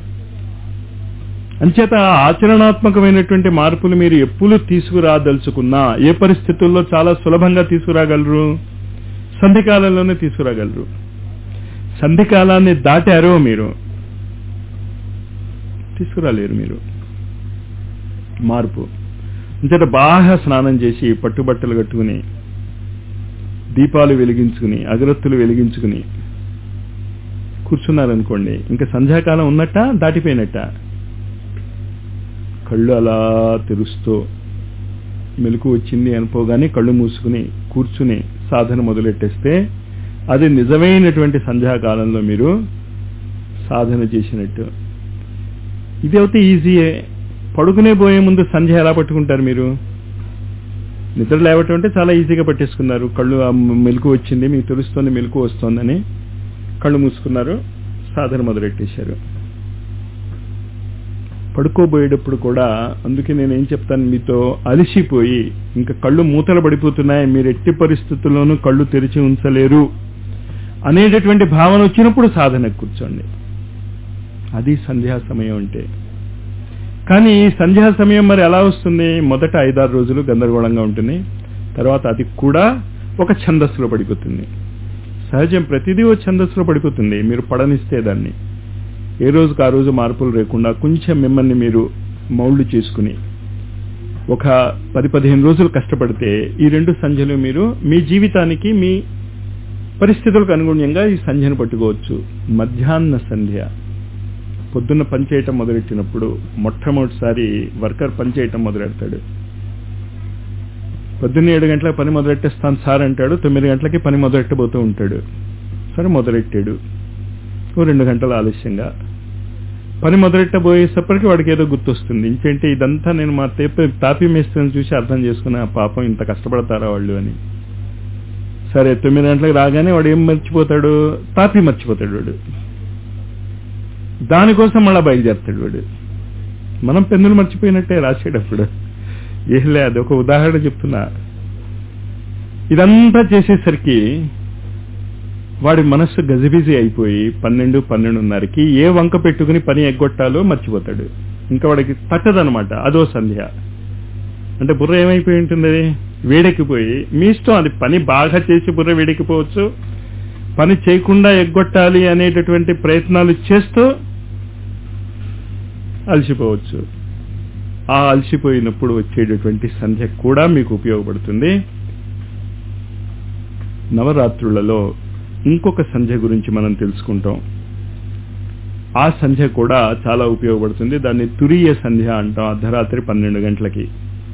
అంచేత ఆచరణాత్మకమైనటువంటి మార్పులు మీరు ఎప్పుడు తీసుకురాదలుచుకున్నా ఏ పరిస్థితుల్లో చాలా సులభంగా తీసుకురాగలరు సంధికాలంలోనే తీసుకురాగలరు సంధికాలాన్ని దాటారో మీరు తీసుకురాలేరు మీరు మార్పు అంచేత బాగా స్నానం చేసి పట్టుబట్టలు కట్టుకుని దీపాలు వెలిగించుకుని అగరత్తులు వెలిగించుకుని కూర్చున్నారనుకోండి ఇంకా సంధ్యాకాలం ఉన్నట్ట దాటిపోయినట్ట కళ్ళు అలా తెరుస్తూ మెలకు వచ్చింది అనుకోగానే కళ్ళు మూసుకుని కూర్చుని సాధన మొదలెట్టేస్తే అది నిజమైనటువంటి సంధ్యాకాలంలో మీరు సాధన చేసినట్టు ఇది అయితే ఈజీయే పడుకునే పోయే ముందు సంధ్య ఎలా పట్టుకుంటారు మీరు నిద్ర లేవటం అంటే చాలా ఈజీగా పట్టేసుకున్నారు కళ్ళు మెలకు వచ్చింది మీకు తెలుస్తుంది మెలకు వస్తోందని కళ్ళు మూసుకున్నారు సాధన మొదలెట్టేశారు పడుకోబోయేటప్పుడు కూడా అందుకే నేను ఏం చెప్తాను మీతో అలిసిపోయి ఇంకా కళ్ళు మూతలు పడిపోతున్నాయి మీరు ఎట్టి పరిస్థితుల్లోనూ కళ్ళు తెరిచి ఉంచలేరు అనేటటువంటి భావన వచ్చినప్పుడు సాధనకు కూర్చోండి అది సంధ్యా సమయం అంటే కానీ సంధ్యా సమయం మరి ఎలా వస్తుంది మొదట ఐదారు రోజులు గందరగోళంగా ఉంటుంది తర్వాత అది కూడా ఒక ఛందస్సులో పడిపోతుంది సహజం ప్రతిదీ ఓ ఛందస్సులో పడిపోతుంది మీరు పడనిస్తే దాన్ని ఏ రోజుకు ఆ రోజు మార్పులు లేకుండా కొంచెం మిమ్మల్ని మీరు మౌల్డ్ చేసుకుని ఒక పది పదిహేను రోజులు కష్టపడితే ఈ రెండు సంధ్యలు మీరు మీ జీవితానికి మీ పరిస్థితులకు అనుగుణ్యంగా ఈ సంధ్యను పట్టుకోవచ్చు మధ్యాహ్న సంధ్య పొద్దున్న పనిచేయటం మొదలెట్టినప్పుడు మొట్టమొదటిసారి వర్కర్ పనిచేయటం మొదలెడతాడు పొద్దున్న ఏడు గంటలకు పని మొదలెట్టేస్తాను సార్ అంటాడు తొమ్మిది గంటలకి పని మొదలెట్టబోతూ ఉంటాడు సరే మొదలెట్టాడు ఓ రెండు గంటల ఆలస్యంగా పని మొదలెట్టబోయేసప్పటికి వాడికి ఏదో గుర్తొస్తుంది ఇంకేంటి ఇదంతా నేను మా తేప తాపి మేస్తుని చూసి అర్థం చేసుకున్నా పాపం ఇంత కష్టపడతారా వాళ్ళు అని సరే తొమ్మిది గంటలకు రాగానే వాడు ఏం మర్చిపోతాడు తాపి మర్చిపోతాడు వాడు దానికోసం మళ్ళా బయలుదేరుతాడు వాడు మనం పెన్నులు మర్చిపోయినట్టే రాసేటప్పుడు ఏం లేదు ఒక ఉదాహరణ చెప్తున్నా ఇదంతా చేసేసరికి వాడి మనస్సు గజిబిజి అయిపోయి పన్నెండు పన్నెండున్నరకి ఏ వంక పెట్టుకుని పని ఎగ్గొట్టాలో మర్చిపోతాడు ఇంకా వాడికి తట్టదనమాట అదో సంధ్య అంటే బుర్ర ఏమైపోయి ఉంటుంది వేడెక్కిపోయి మీ ఇష్టం అది పని బాగా చేసి బుర్ర వేడెక్కిపోవచ్చు పని చేయకుండా ఎగ్గొట్టాలి అనేటటువంటి ప్రయత్నాలు చేస్తూ అలసిపోవచ్చు ఆ అలసిపోయినప్పుడు వచ్చేటటువంటి సంధ్య కూడా మీకు ఉపయోగపడుతుంది నవరాత్రులలో ఇంకొక సంధ్య గురించి మనం తెలుసుకుంటాం ఆ సంధ్య కూడా చాలా ఉపయోగపడుతుంది దాన్ని తురీయ సంధ్య అంటాం అర్ధరాత్రి పన్నెండు గంటలకి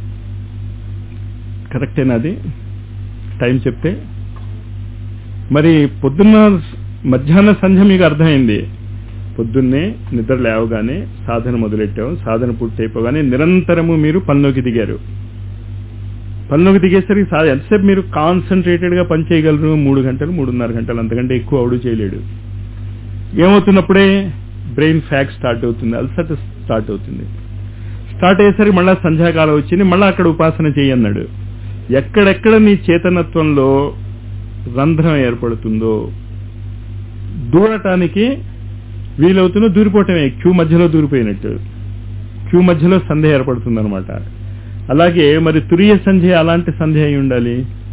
కరెక్టేనా అది టైం చెప్తే మరి పొద్దున్న మధ్యాహ్న సంధ్య మీకు అర్థమైంది పొద్దున్నే నిద్ర లేవగానే సాధన మొదలెట్టాం సాధన పూర్తయిపోగానే నిరంతరము మీరు పనిలోకి దిగారు పనిలోకి దిగేసరికి సా- ఎంతసేపు మీరు కాన్సన్ట్రేటెడ్ గా పని చేయగలరు మూడు గంటలు మూడున్నర గంటలు అంతకంటే ఎక్కువ అవడు చేయలేడు ఏమవుతున్నప్పుడే బ్రెయిన్ ఫ్యాక్ స్టార్ట్ అవుతుంది అల్సట్ స్టార్ట్ అవుతుంది స్టార్ట్ అయ్యేసరికి మళ్ళా సంధ్యాకాలం వచ్చింది మళ్ళా అక్కడ ఉపాసన చేయన్నాడు ఎక్కడెక్కడ నీ చేతనత్వంలో రంధ్రం ఏర్పడుతుందో దూరటానికి వీలవుతుందో దూరిపోవటమే క్యూ మధ్యలో దూరిపోయినట్టు క్యూ మధ్యలో సంధ్య ఏర్పడుతుంది అనమాట అలాగే మరి తురియ సంధ్య అలాంటి సంధ్య అయి ఉండాలి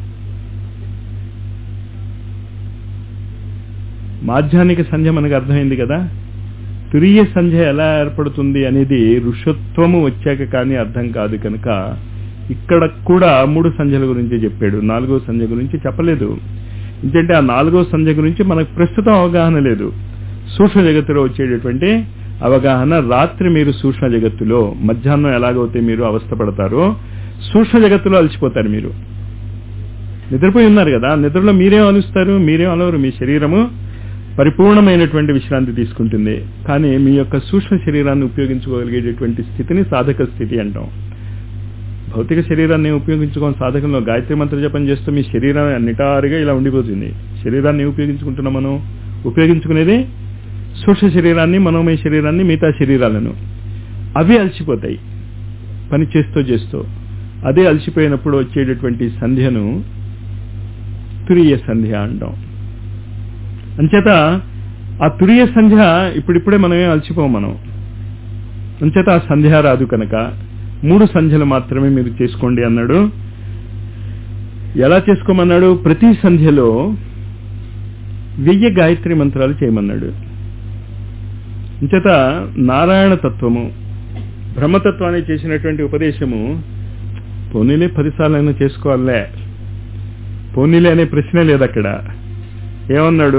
మాధ్యానిక సంధ్య మనకు అర్థమైంది కదా తురియ సంధ్య ఎలా ఏర్పడుతుంది అనేది ఋషత్వము వచ్చాక కానీ అర్థం కాదు కనుక ఇక్కడ కూడా మూడు సంధ్యల గురించి చెప్పాడు నాలుగో సంధ్య గురించి చెప్పలేదు ఎందుకంటే ఆ నాలుగో సంధ్య గురించి మనకు ప్రస్తుతం అవగాహన లేదు సూక్ష్మ జగత్తులో వచ్చేటటువంటి అవగాహన రాత్రి మీరు సూక్ష్మ జగత్తులో మధ్యాహ్నం ఎలాగైతే మీరు అవస్థపడతారో సూక్ష్మ జగత్తులో అలసిపోతారు మీరు నిద్రపోయి ఉన్నారు కదా నిద్రలో మీరేం అలుస్తారు మీరేం అలవరు మీ శరీరము పరిపూర్ణమైనటువంటి విశ్రాంతి తీసుకుంటుంది కానీ మీ యొక్క సూక్ష్మ శరీరాన్ని ఉపయోగించుకోగలిగేటటువంటి స్థితిని సాధక స్థితి అంటాం భౌతిక శరీరాన్ని ఉపయోగించుకోని సాధకంలో గాయత్రి మంత్ర జపం చేస్తూ మీ శరీరం నిటారుగా ఇలా ఉండిపోతుంది శరీరాన్ని ఉపయోగించుకుంటున్నాం మనం ఉపయోగించుకునేది సూక్ష్మ శరీరాన్ని మనోమయ శరీరాన్ని మిగతా శరీరాలను అవి అలసిపోతాయి పని చేస్తూ చేస్తూ అదే అలసిపోయినప్పుడు వచ్చేటటువంటి సంధ్యను తురియ సంధ్య అంటాం అంచేత ఆ తురియ సంధ్య ఇప్పుడిప్పుడే మనమేం అలసిపోం మనం అంచేత ఆ సంధ్య రాదు కనుక మూడు సంధ్యలు మాత్రమే మీరు చేసుకోండి అన్నాడు ఎలా చేసుకోమన్నాడు ప్రతి సంధ్యలో వెయ్యి గాయత్రి మంత్రాలు చేయమన్నాడు అంచేత నారాయణ తత్వము బ్రహ్మతత్వాన్ని చేసినటువంటి ఉపదేశము పోనీలే పదిసార్లైనా చేసుకోవాలే పోనీలే అనే ప్రశ్న లేదు అక్కడ ఏమన్నాడు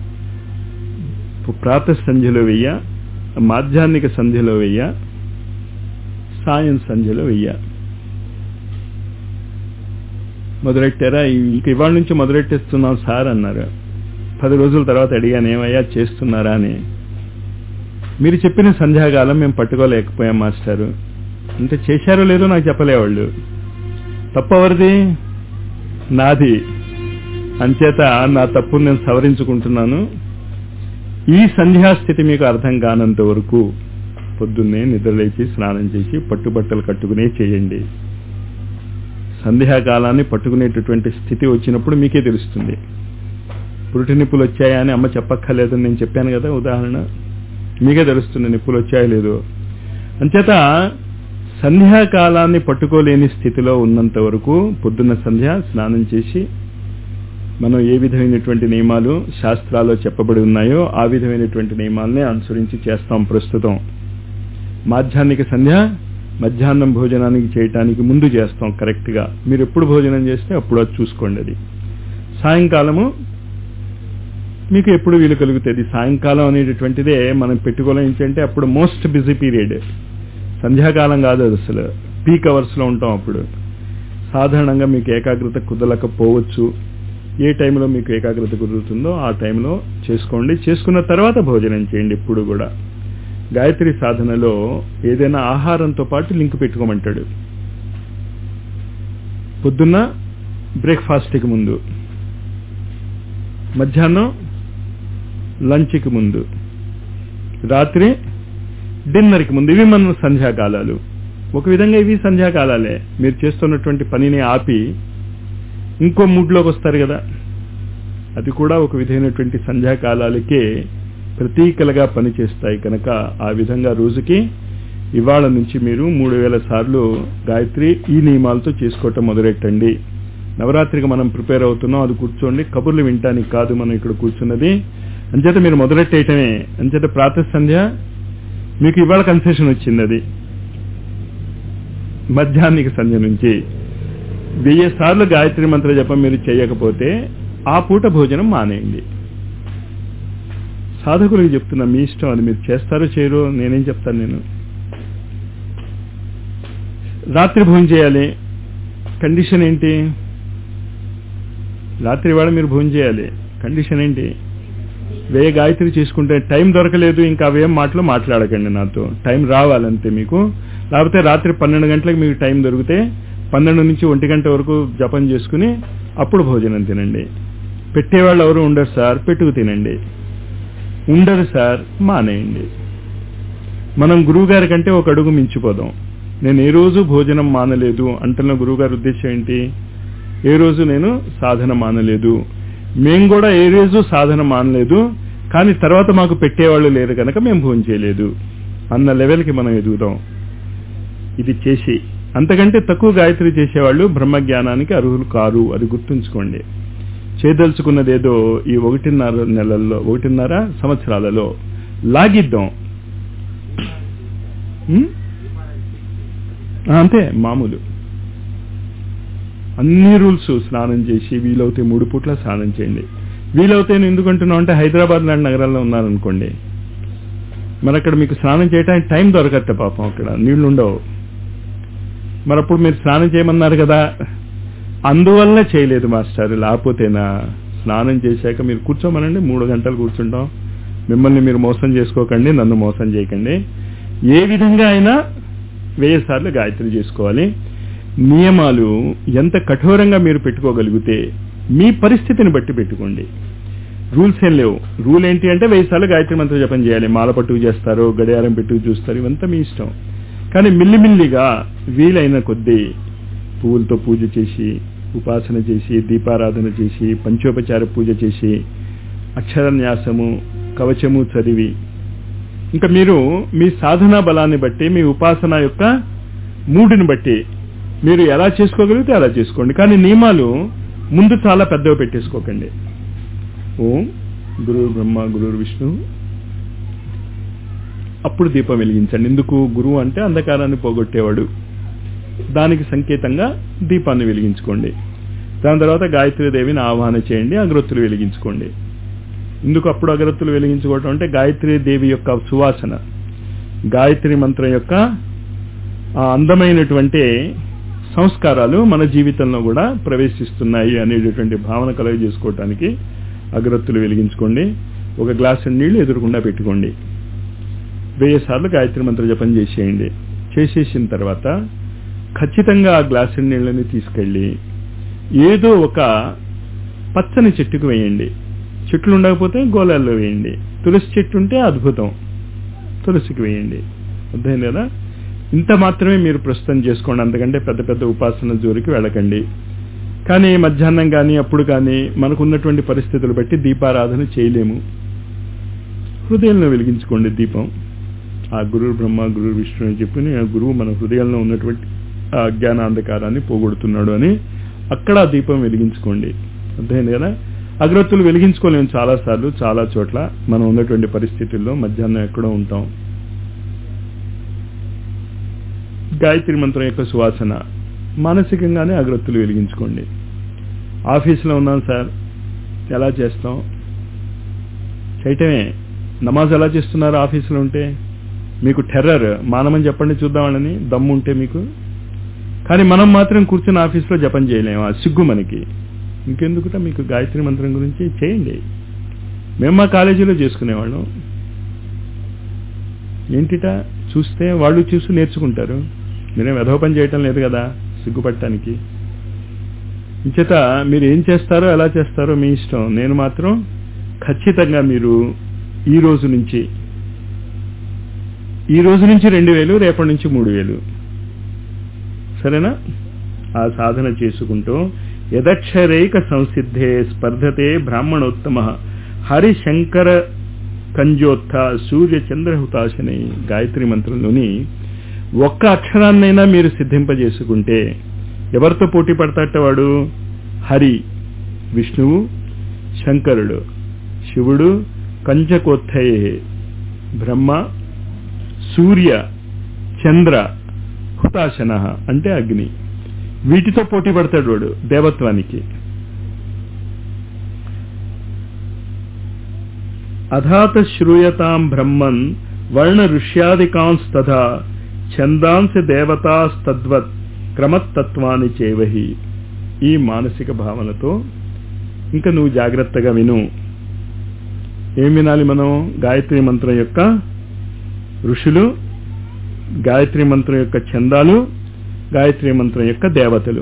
ప్రాతః సంధ్యలో వెయ్య మాధ్యాహ్నిక సంధ్యలో వెయ్య సాయం సంధ్యలో వెయ్య మొదలెట్టారా ఇంక ఇవాళ నుంచి మొదలెట్టేస్తున్నాం సార్ అన్నారు పది రోజుల తర్వాత అడిగాను ఏమయ్యా చేస్తున్నారా అని మీరు చెప్పిన సంధ్యాకాలం మేము పట్టుకోలేకపోయాం మాస్టారు అంటే చేశారో లేదో నాకు చెప్పలేవాళ్ళు తప్పవరిది నాది అంచేత నా తప్పును నేను సవరించుకుంటున్నాను ఈ సంధ్యాస్థితి మీకు అర్థం కానంత వరకు పొద్దున్నే నిద్రలేచి స్నానం చేసి పట్టుబట్టలు కట్టుకునే చేయండి సంధ్యాకాలాన్ని పట్టుకునేటటువంటి స్థితి వచ్చినప్పుడు మీకే తెలుస్తుంది పురుటి నిప్పులు వచ్చాయా అని అమ్మ చెప్పక్కర్లేదని నేను చెప్పాను కదా ఉదాహరణ మీకే తెలుస్తుంది నిప్పులు వచ్చాయో లేదో అంచేత సంధ్యాకాలాన్ని పట్టుకోలేని స్థితిలో ఉన్నంత వరకు పొద్దున్న సంధ్య స్నానం చేసి మనం ఏ విధమైనటువంటి నియమాలు శాస్త్రాల్లో చెప్పబడి ఉన్నాయో ఆ విధమైనటువంటి నియమాలనే అనుసరించి చేస్తాం ప్రస్తుతం మాధ్యాహ్నిక సంధ్య మధ్యాహ్నం భోజనానికి చేయటానికి ముందు చేస్తాం కరెక్ట్ గా మీరు ఎప్పుడు భోజనం చేస్తే అప్పుడు అది చూసుకోండి అది సాయంకాలము మీకు ఎప్పుడు వీలు కలుగుతుంది సాయంకాలం అనేటటువంటిదే మనం పెట్టుకోలేంచంటే అప్పుడు మోస్ట్ బిజీ పీరియడ్ సంధ్యాకాలం కాదు అది అసలు పీక్ అవర్స్ లో ఉంటాం అప్పుడు సాధారణంగా మీకు ఏకాగ్రత కుదలకపోవచ్చు ఏ టైంలో మీకు ఏకాగ్రత కుదురుతుందో ఆ టైంలో చేసుకోండి చేసుకున్న తర్వాత భోజనం చేయండి ఇప్పుడు కూడా గాయత్రి సాధనలో ఏదైనా ఆహారంతో పాటు లింక్ పెట్టుకోమంటాడు పొద్దున్న బ్రేక్ఫాస్ట్కి ముందు మధ్యాహ్నం లంచ్కి ముందు రాత్రి డిన్నర్కి ముందు ఇవి మన సంధ్యాకాలాలు ఒక విధంగా ఇవి సంధ్యాకాలాలే మీరు చేస్తున్నటువంటి పనిని ఆపి ఇంకో మూడ్లోకి వస్తారు కదా అది కూడా ఒక విధమైనటువంటి సంధ్యాకాలాలకే ప్రతీకలుగా పనిచేస్తాయి కనుక ఆ విధంగా రోజుకి ఇవాళ నుంచి మీరు మూడు వేల సార్లు గాయత్రి ఈ నియమాలతో చేసుకోవటం మొదలెట్టండి నవరాత్రికి మనం ప్రిపేర్ అవుతున్నాం అది కూర్చోండి కబుర్లు వినటానికి కాదు మనం ఇక్కడ కూర్చున్నది అంచేత మీరు మొదలెట్టేయటమే అంచేత ప్రాతः సంధ్య మీకు ఇవాళ కన్సెషన్ వచ్చింది అది మధ్యాహ్నిక సంధ్య నుంచి వెయ్యి సార్లు గాయత్రి మంత్ర జపం మీరు చేయకపోతే ఆ పూట భోజనం మానేయండి సాధకులకు చెప్తున్నా మీ ఇష్టం అది మీరు చేస్తారో చేయరో నేనేం చెప్తాను నేను రాత్రి భోజనం చేయాలి కండిషన్ ఏంటి రాత్రి వేళ మీరు భోజనం చేయాలి కండిషన్ ఏంటి వేయ గాయత్రి చేసుకుంటే టైం దొరకలేదు ఇంకా అవేం మాటలు మాట్లాడకండి నాతో టైం రావాలంతే మీకు లేకపోతే రాత్రి పన్నెండు గంటలకు మీకు టైం దొరికితే పన్నెండు నుంచి ఒంటి గంట వరకు జపం చేసుకుని అప్పుడు భోజనం తినండి పెట్టేవాళ్ళు ఎవరు ఉండరు సార్ పెట్టుకు తినండి ఉండరు సార్ మానేయండి మనం గురువు గారి కంటే ఒక అడుగు మించిపోదాం నేను ఏ రోజు భోజనం మానలేదు అంటున్న గురువు గారి ఉద్దేశం ఏంటి ఏ రోజు నేను సాధన మానలేదు మేము కూడా ఏ రోజు సాధన మానలేదు కానీ తర్వాత మాకు పెట్టేవాళ్ళు లేరు కనుక మేము భోజనం చేయలేదు అన్న లెవెల్కి మనం ఎదుగుతాం ఇది చేసి అంతకంటే తక్కువ గాయత్రి చేసేవాళ్ళు బ్రహ్మ జ్ఞానానికి అర్హులు కారు అది గుర్తుంచుకోండి చేయదలుచుకున్నదేదో ఈ ఒకటిన్నర నెలల్లో ఒకటిన్నర సంవత్సరాలలో లాగిద్దాం ఉం? ఆ, అంతే మామూలు అన్ని రూల్స్ స్నానం చేసి వీలవుతే మూడు పూట్ల స్నానం చేయండి వీలవుతే నేను ఎందుకు అంటున్నావు అంటే హైదరాబాద్ లాంటి నగరాల్లో ఉన్నారనుకోండి మరి అక్కడ మీకు స్నానం చేయడానికి టైం దొరకట్ట పాపం అక్కడ నీళ్లు ఉండవు మరి అప్పుడు మీరు స్నానం చేయమన్నారు కదా అందువల్ల చేయలేదు మాస్టర్ లేకపోతేనా స్నానం చేశాక మీరు కూర్చోమనండి మూడు గంటలు కూర్చుంటాం మిమ్మల్ని మీరు మోసం చేసుకోకండి నన్ను మోసం చేయకండి ఏ విధంగా అయినా వెయ్యి సార్లు గాయత్రి చేసుకోవాలి నియమాలు ఎంత కఠోరంగా మీరు పెట్టుకోగలిగితే మీ పరిస్థితిని బట్టి పెట్టుకోండి రూల్స్ ఏం లేవు రూల్ ఏంటి అంటే వెయ్యి సార్లు గాయత్రి మంత్ర జపం చేయాలి మాల పట్టుకు చేస్తారు గడియారం పెట్టుకు చూస్తారు ఇవంతా మీ ఇష్టం కానీ మిల్లిమిల్లిగా వీలైన కొద్దీ పువ్వులతో పూజ చేసి ఉపాసన చేసి దీపారాధన చేసి పంచోపచార పూజ చేసి అక్షరన్యాసము కవచము చదివి ఇంకా మీరు మీ సాధనా బలాన్ని బట్టి మీ ఉపాసన యొక్క మూడుని బట్టి మీరు ఎలా చేసుకోగలిగితే అలా చేసుకోండి కానీ నియమాలు ముందు చాలా పెద్దవి పెట్టేసుకోకండి ఓం గురు బ్రహ్మ గురు విష్ణు అప్పుడు దీపం వెలిగించండి ఎందుకు గురువు అంటే అంధకారాన్ని పోగొట్టేవాడు దానికి సంకేతంగా దీపాన్ని వెలిగించుకోండి దాని తర్వాత గాయత్రీదేవిని ఆహ్వాన చేయండి అగరొత్తులు వెలిగించుకోండి ఎందుకు అప్పుడు అగరత్తులు వెలిగించుకోవటం అంటే గాయత్రీ దేవి యొక్క సువాసన గాయత్రి మంత్రం యొక్క ఆ అందమైనటువంటి సంస్కారాలు మన జీవితంలో కూడా ప్రవేశిస్తున్నాయి అనేటటువంటి భావన కలుగజేసుకోవటానికి అగరత్తులు వెలిగించుకోండి ఒక గ్లాసు నీళ్లు ఎదురకుండా పెట్టుకోండి వెయ్యి సార్లు గాయత్రి మంత్ర జపం చేసేయండి చేసేసిన తర్వాత ఖచ్చితంగా ఆ గ్లాసు నీళ్ళని తీసుకెళ్లి ఏదో ఒక పచ్చని చెట్టుకు వేయండి చెట్లు ఉండకపోతే గోళాల్లో వేయండి తులసి చెట్టు ఉంటే అద్భుతం తులసికి వేయండి అర్థమైంది కదా ఇంత మాత్రమే మీరు ప్రస్తుతం చేసుకోండి అంతకంటే పెద్ద పెద్ద ఉపాసన జోలికి వెళ్ళకండి కానీ మధ్యాహ్నం కానీ అప్పుడు కానీ మనకున్నటువంటి పరిస్థితులు బట్టి దీపారాధన చేయలేము హృదయంలో వెలిగించుకోండి దీపం ఆ గురు బ్రహ్మ గురు విష్ణు అని చెప్పి ఆ గురువు మన హృదయంలో ఉన్నటువంటి ఆ అజ్ఞాన అంధకారాన్ని పోగొడుతున్నాడు అని అక్కడ ఆ దీపం వెలిగించుకోండి అర్థమైంది కదా అగరత్తులు వెలిగించుకోలేము చాలా సార్లు చాలా చోట్ల మనం ఉన్నటువంటి పరిస్థితుల్లో మధ్యాహ్నం ఎక్కడో ఉంటాం గాయత్రి మంత్రం యొక్క సువాసన మానసికంగానే అగరత్తులు వెలిగించుకోండి ఆఫీసులో ఉన్నాం సార్ ఎలా చేస్తాం చేయటమే నమాజ్ ఎలా చేస్తున్నారు ఆఫీసులో ఉంటే మీకు టెర్రర్ మానమని చెప్పండి చూద్దామని దమ్ము ఉంటే మీకు కానీ మనం మాత్రం కూర్చుని ఆఫీస్లో జపం చేయలేము ఆ సిగ్గు మనకి ఇంకెందుకుట మీకు గాయత్రి మంత్రం గురించి చేయండి మేము మా కాలేజీలో చేసుకునేవాళ్ళం ఏంటిట చూస్తే వాళ్ళు చూసి నేర్చుకుంటారు మీరేం వెధోపం చేయటం లేదు కదా సిగ్గుపడటానికి ఇంచేత మీరు ఏం చేస్తారో ఎలా చేస్తారో మీ ఇష్టం నేను మాత్రం ఖచ్చితంగా మీరు ఈ రోజు నుంచి ఈ రోజు నుంచి రెండు వేలు రేపటి నుంచి మూడు వేలు సరేనా ఆ సాధన చేసుకుంటూ యదక్షరైక సంసిద్ధే స్పర్ధతే బ్రాహ్మణోత్తమ హరిశంకర కంజోత్థ సూర్య చంద్రహుతాశని గాయత్రి మంత్రంలోని ఒక్క అక్షరాన్నైనా మీరు సిద్ధింపజేసుకుంటే ఎవరితో పోటీ పడతాట వాడు హరి విష్ణువు శంకరుడు శివుడు కంచకోత్థయే బ్రహ్మ సూర్య చంద్ర హుతాశన అంటే అగ్ని వీటితో పోటీ పడతాడు వాడు దేవత్వానికి అధాత శ్రూయతాం బ్రహ్మన్ వర్ణ ఋష్యాదికాంస్తథా ఛందాంసి దేవతాస్తద్వత్ క్రమతత్వాన్ని చేవహి ఈ మానసిక భావనతో ఇంకా నువ్వు జాగ్రత్తగా విను ఏం వినాలి మనం గాయత్రి మంత్రం యొక్క ఋషులు గాయత్రి మంత్రం యొక్క ఛందాలు గాయత్రి మంత్రం యొక్క దేవతలు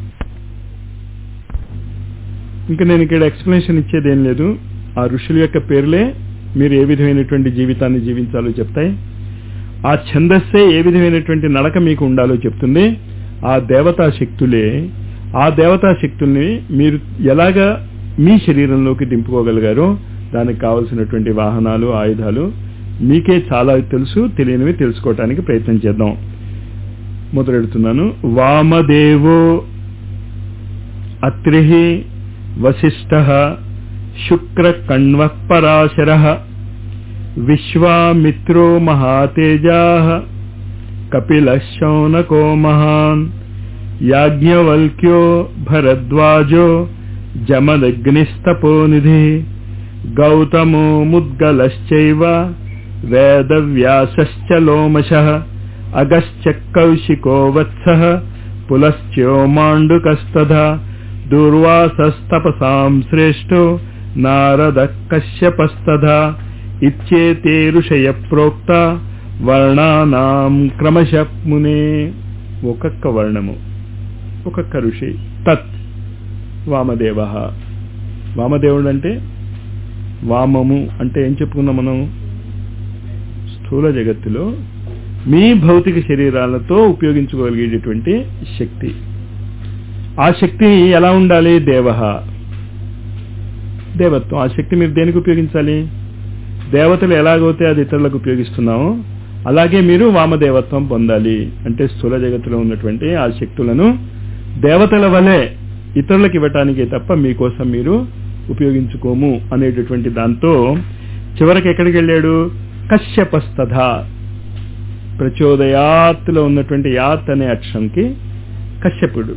ఇంకా నేను ఇక్కడ ఎక్స్ప్లెనేషన్ ఇచ్చేది ఏం లేదు ఆ ఋషుల యొక్క పేర్లే మీరు ఏ విధమైనటువంటి జీవితాన్ని జీవించాలో చెప్తాయి ఆ ఛందస్సే ఏ విధమైనటువంటి నడక మీకు ఉండాలో చెప్తుంది ఆ దేవతా శక్తులే ఆ దేవతా శక్తుల్ని మీరు ఎలాగా మీ శరీరంలోకి దింపుకోగలిగారో దానికి కావలసినటువంటి వాహనాలు ఆయుధాలు మీకే చాలా తెలుసు తెలియనివి తెలుసుకోవటానికి ప్రయత్నం చేద్దాం మొదలెడుతున్నాను వామదేవో అత్రి వశిష్ఠ శుక్ర కణ్వ పరాశర విశ్వామిత్రో మహాతేజా కపిల శౌనకో మహాన్ యాజ్ఞవల్క్యో భరద్వాజో జమదగ్నిస్తపోనిధి గౌతమో ముద్గలశ్చైవ వేదవ్యాసశ్చ లోమశ అగశ్చ కౌశికో వత్స పులశ్చ్యో మాండుకస్తథా దూర్వాసస్తపసాం శ్రేష్టో నారద కశ్యపస్తథా ఇచ్చేతే ఋషయ ప్రోక్త వర్ణానాం క్రమశ మునే ఒక్కొక్క వర్ణము ఒక్కొక్క ఋషి తత్ వామదేవ వామదేవుడు అంటే వామము అంటే ఏం చెప్పుకున్నాం మనం స్థూల జగత్తులో మీ భౌతిక శరీరాలతో ఉపయోగించుకోగలిగేటటువంటి శక్తి ఆ శక్తి ఎలా ఉండాలి దేవ దేవత్వం ఆ శక్తి మీరు దేనికి ఉపయోగించాలి దేవతలు ఎలాగైతే అది ఇతరులకు ఉపయోగిస్తున్నామో అలాగే మీరు వామదేవత్వం పొందాలి అంటే స్థూల జగత్తులో ఉన్నటువంటి ఆ శక్తులను దేవతల వలె ఇతరులకు ఇవ్వటానికి తప్ప మీకోసం మీరు ఉపయోగించుకోము అనేటటువంటి దాంతో చివరికి ఎక్కడికి వెళ్ళాడు కశ్యపస్తథ ప్రచోదయాత్తులో ఉన్నటువంటి యాత్ అనే అక్షరంకి కశ్యపుడు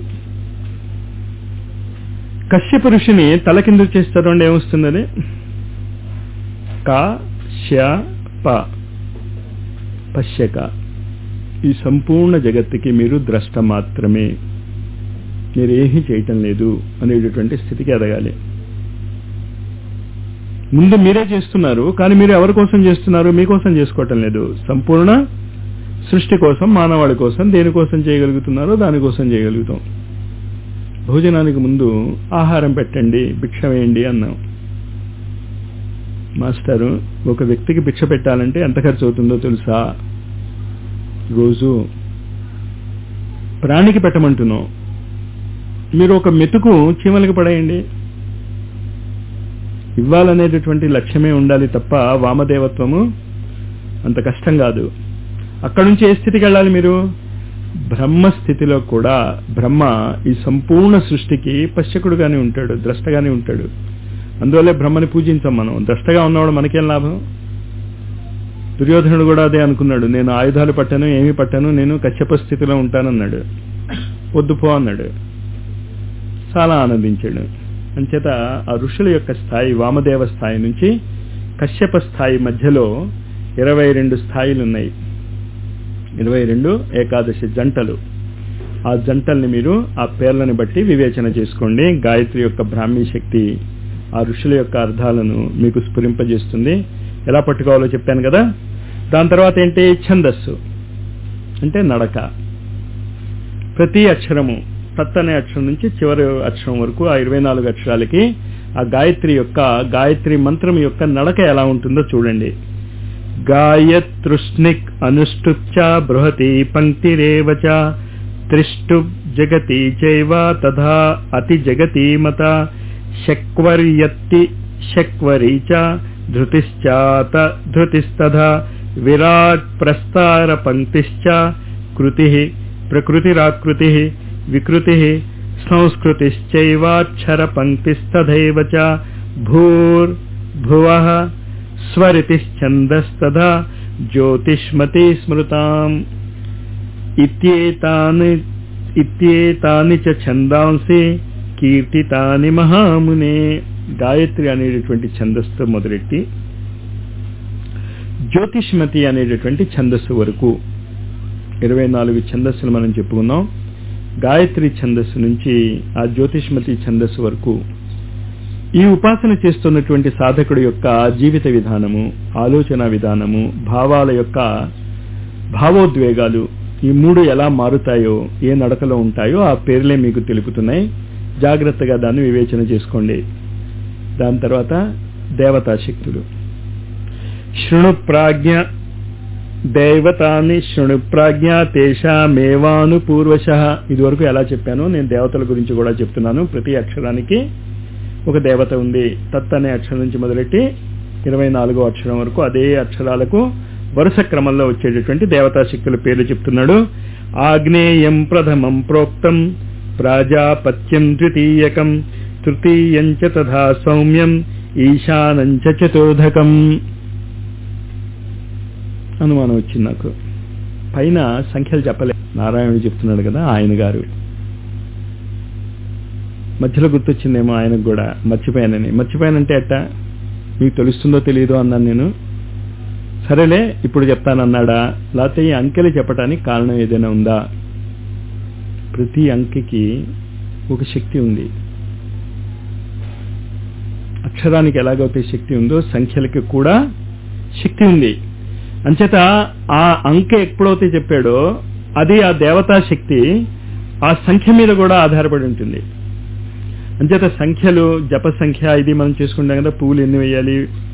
కశ్యప ఋషిని తల కింద చేస్తారు అంటే ఏమొస్తుందని క పశ్యక ఈ సంపూర్ణ జగత్తుకి మీరు ద్రష్ట మాత్రమే మీరేమీ చేయటం లేదు అనేటటువంటి స్థితికి ఎదగాలి ముందు మీరే చేస్తున్నారు కానీ మీరు ఎవరి కోసం చేస్తున్నారు మీకోసం చేసుకోవటం లేదు సంపూర్ణ సృష్టి కోసం మానవాళి కోసం దేనికోసం చేయగలుగుతున్నారో దానికోసం చేయగలుగుతాం భోజనానికి ముందు ఆహారం పెట్టండి భిక్ష వేయండి అన్నాం మాస్టారు ఒక వ్యక్తికి భిక్ష పెట్టాలంటే ఎంత ఖర్చు అవుతుందో తెలుసా రోజు ప్రాణికి పెట్టమంటున్నాం మీరు ఒక మెతుకు చీమలకి పడేయండి ఇవ్వాలనేటటువంటి లక్ష్యమే ఉండాలి తప్ప వామదేవత్వము అంత కష్టం కాదు అక్కడి నుంచి ఏ స్థితికి వెళ్ళాలి మీరు బ్రహ్మ స్థితిలో కూడా బ్రహ్మ ఈ సంపూర్ణ సృష్టికి పశ్చకుడుగానే ఉంటాడు ద్రష్టగానే ఉంటాడు అందువల్లే బ్రహ్మని పూజించాం మనం ద్రష్టగా ఉన్నవాడు మనకేం లాభం దుర్యోధనుడు కూడా అదే అనుకున్నాడు నేను ఆయుధాలు పట్టాను ఏమి పట్టాను నేను కశ్యప స్థితిలో ఉంటానన్నాడు వద్దు పో అన్నాడు చాలా ఆనందించాడు అంచేత ఆ ఋషుల యొక్క స్థాయి వామదేవ స్థాయి నుంచి కశ్యప స్థాయి మధ్యలో ఇరవై రెండు స్థాయిలు ఉన్నాయి ఇరవై రెండు ఏకాదశి జంటలు ఆ జంటల్ని మీరు ఆ పేర్లను బట్టి వివేచన చేసుకోండి గాయత్రి యొక్క బ్రాహ్మీ శక్తి ఆ ఋషుల యొక్క అర్థాలను మీకు స్ఫురింపజేస్తుంది ఎలా పట్టుకోవాలో చెప్పాను కదా దాని తర్వాత ఏంటి ఛందస్సు అంటే నడక ప్రతి అక్షరము తత్ అనే అక్షరం నుంచి చివరి అక్షరం వరకు ఆ ఇరవై నాలుగు అక్షరాలకి ఆ గాయత్రి యొక్క గాయత్రి మంత్రం యొక్క నడక ఎలా ఉంటుందో చూడండి గాయతృష్ణిక్ అనుష్టుప్చ బృహతి పంక్తిరేవ చ త్రిష్టు జగతి చైవ తథా అతి జగతి మత శక్వర్యత్తి శక్వరీ చ ధృతిశ్చాత ధృతిస్తథా విరాట్ ప్రస్తార పంక్తిశ్చ కృతి ప్రకృతిరాకృతి వికృతి సంస్కృతిశ్చైవాక్షర పంక్తిస్తథైవ చ భూర్ భువః స్వరితిశ్చందస్తథా జ్యోతిష్మతి స్మృతాం ఇత్యేతాని ఇత్యేతాని చ ఛందాంసి కీర్తితాని మహామునే గాయత్రి అనేటటువంటి ఛందస్సు మొదలెట్టి జ్యోతిష్మతి అనేటటువంటి ఛందస్సు వరకు ఇరవై నాలుగు ఛందస్సులు మనం చెప్పుకున్నాం గాయత్రి ఛందస్సు నుంచి ఆ జ్యోతిష్మతి ఛందస్సు వరకు ఈ ఉపాసన చేస్తున్నటువంటి సాధకుడు యొక్క జీవిత విధానము ఆలోచన విధానము భావాల యొక్క భావోద్వేగాలు ఈ మూడు ఎలా మారుతాయో ఏ నడకలో ఉంటాయో ఆ పేర్లే మీకు తెలుపుతున్నాయి జాగ్రత్తగా దాన్ని వివేచన చేసుకోండి దాని తర్వాత దేవతా శక్తులు శృణు ప్రాజ్ఞ దైవతాన్ని శృణు ప్రాజ్ఞ తేషామేవాను పూర్వశ ఇదివరకు ఎలా చెప్పానో నేను దేవతల గురించి కూడా చెప్తున్నాను ప్రతి అక్షరానికి ఒక దేవత ఉంది తత్ అనే అక్షరం నుంచి మొదలెట్టి ఇరవై నాలుగో అక్షరం వరకు అదే అక్షరాలకు వరుస క్రమంలో వచ్చేటటువంటి దేవతా శక్తుల పేర్లు చెప్తున్నాడు ఆగ్నేయం ప్రథమం ప్రోక్తం ప్రాజాపత్యం ద్వితీయకం తృతీయం చ తథా సౌమ్యం ఈశానం చ చతుర్ధకం అనుమానం వచ్చింది నాకు పైన సంఖ్యలు చెప్పలే నారాయణుడు చెప్తున్నాడు కదా ఆయన గారు మధ్యలో గుర్తొచ్చిందేమో ఆయనకు కూడా మర్చిపోయానని మర్చిపోయానంటే అట్ట మీకు తెలుస్తుందో తెలియదో అన్నాను నేను సరేలే ఇప్పుడు చెప్తానన్నాడా లేకపోతే ఈ అంకెలు చెప్పడానికి కారణం ఏదైనా ఉందా ప్రతి అంకెకి ఒక శక్తి ఉంది అక్షరానికి ఎలాగైతే శక్తి ఉందో సంఖ్యలకి కూడా శక్తి ఉంది అంచేత ఆ అంకె ఎప్పుడైతే చెప్పాడో అది ఆ దేవతా శక్తి ఆ సంఖ్య మీద కూడా ఆధారపడి ఉంటుంది అంచేత సంఖ్యలు జప సంఖ్య ఇది మనం చేసుకుంటాం కదా పువ్వులు ఎన్ని వేయాలి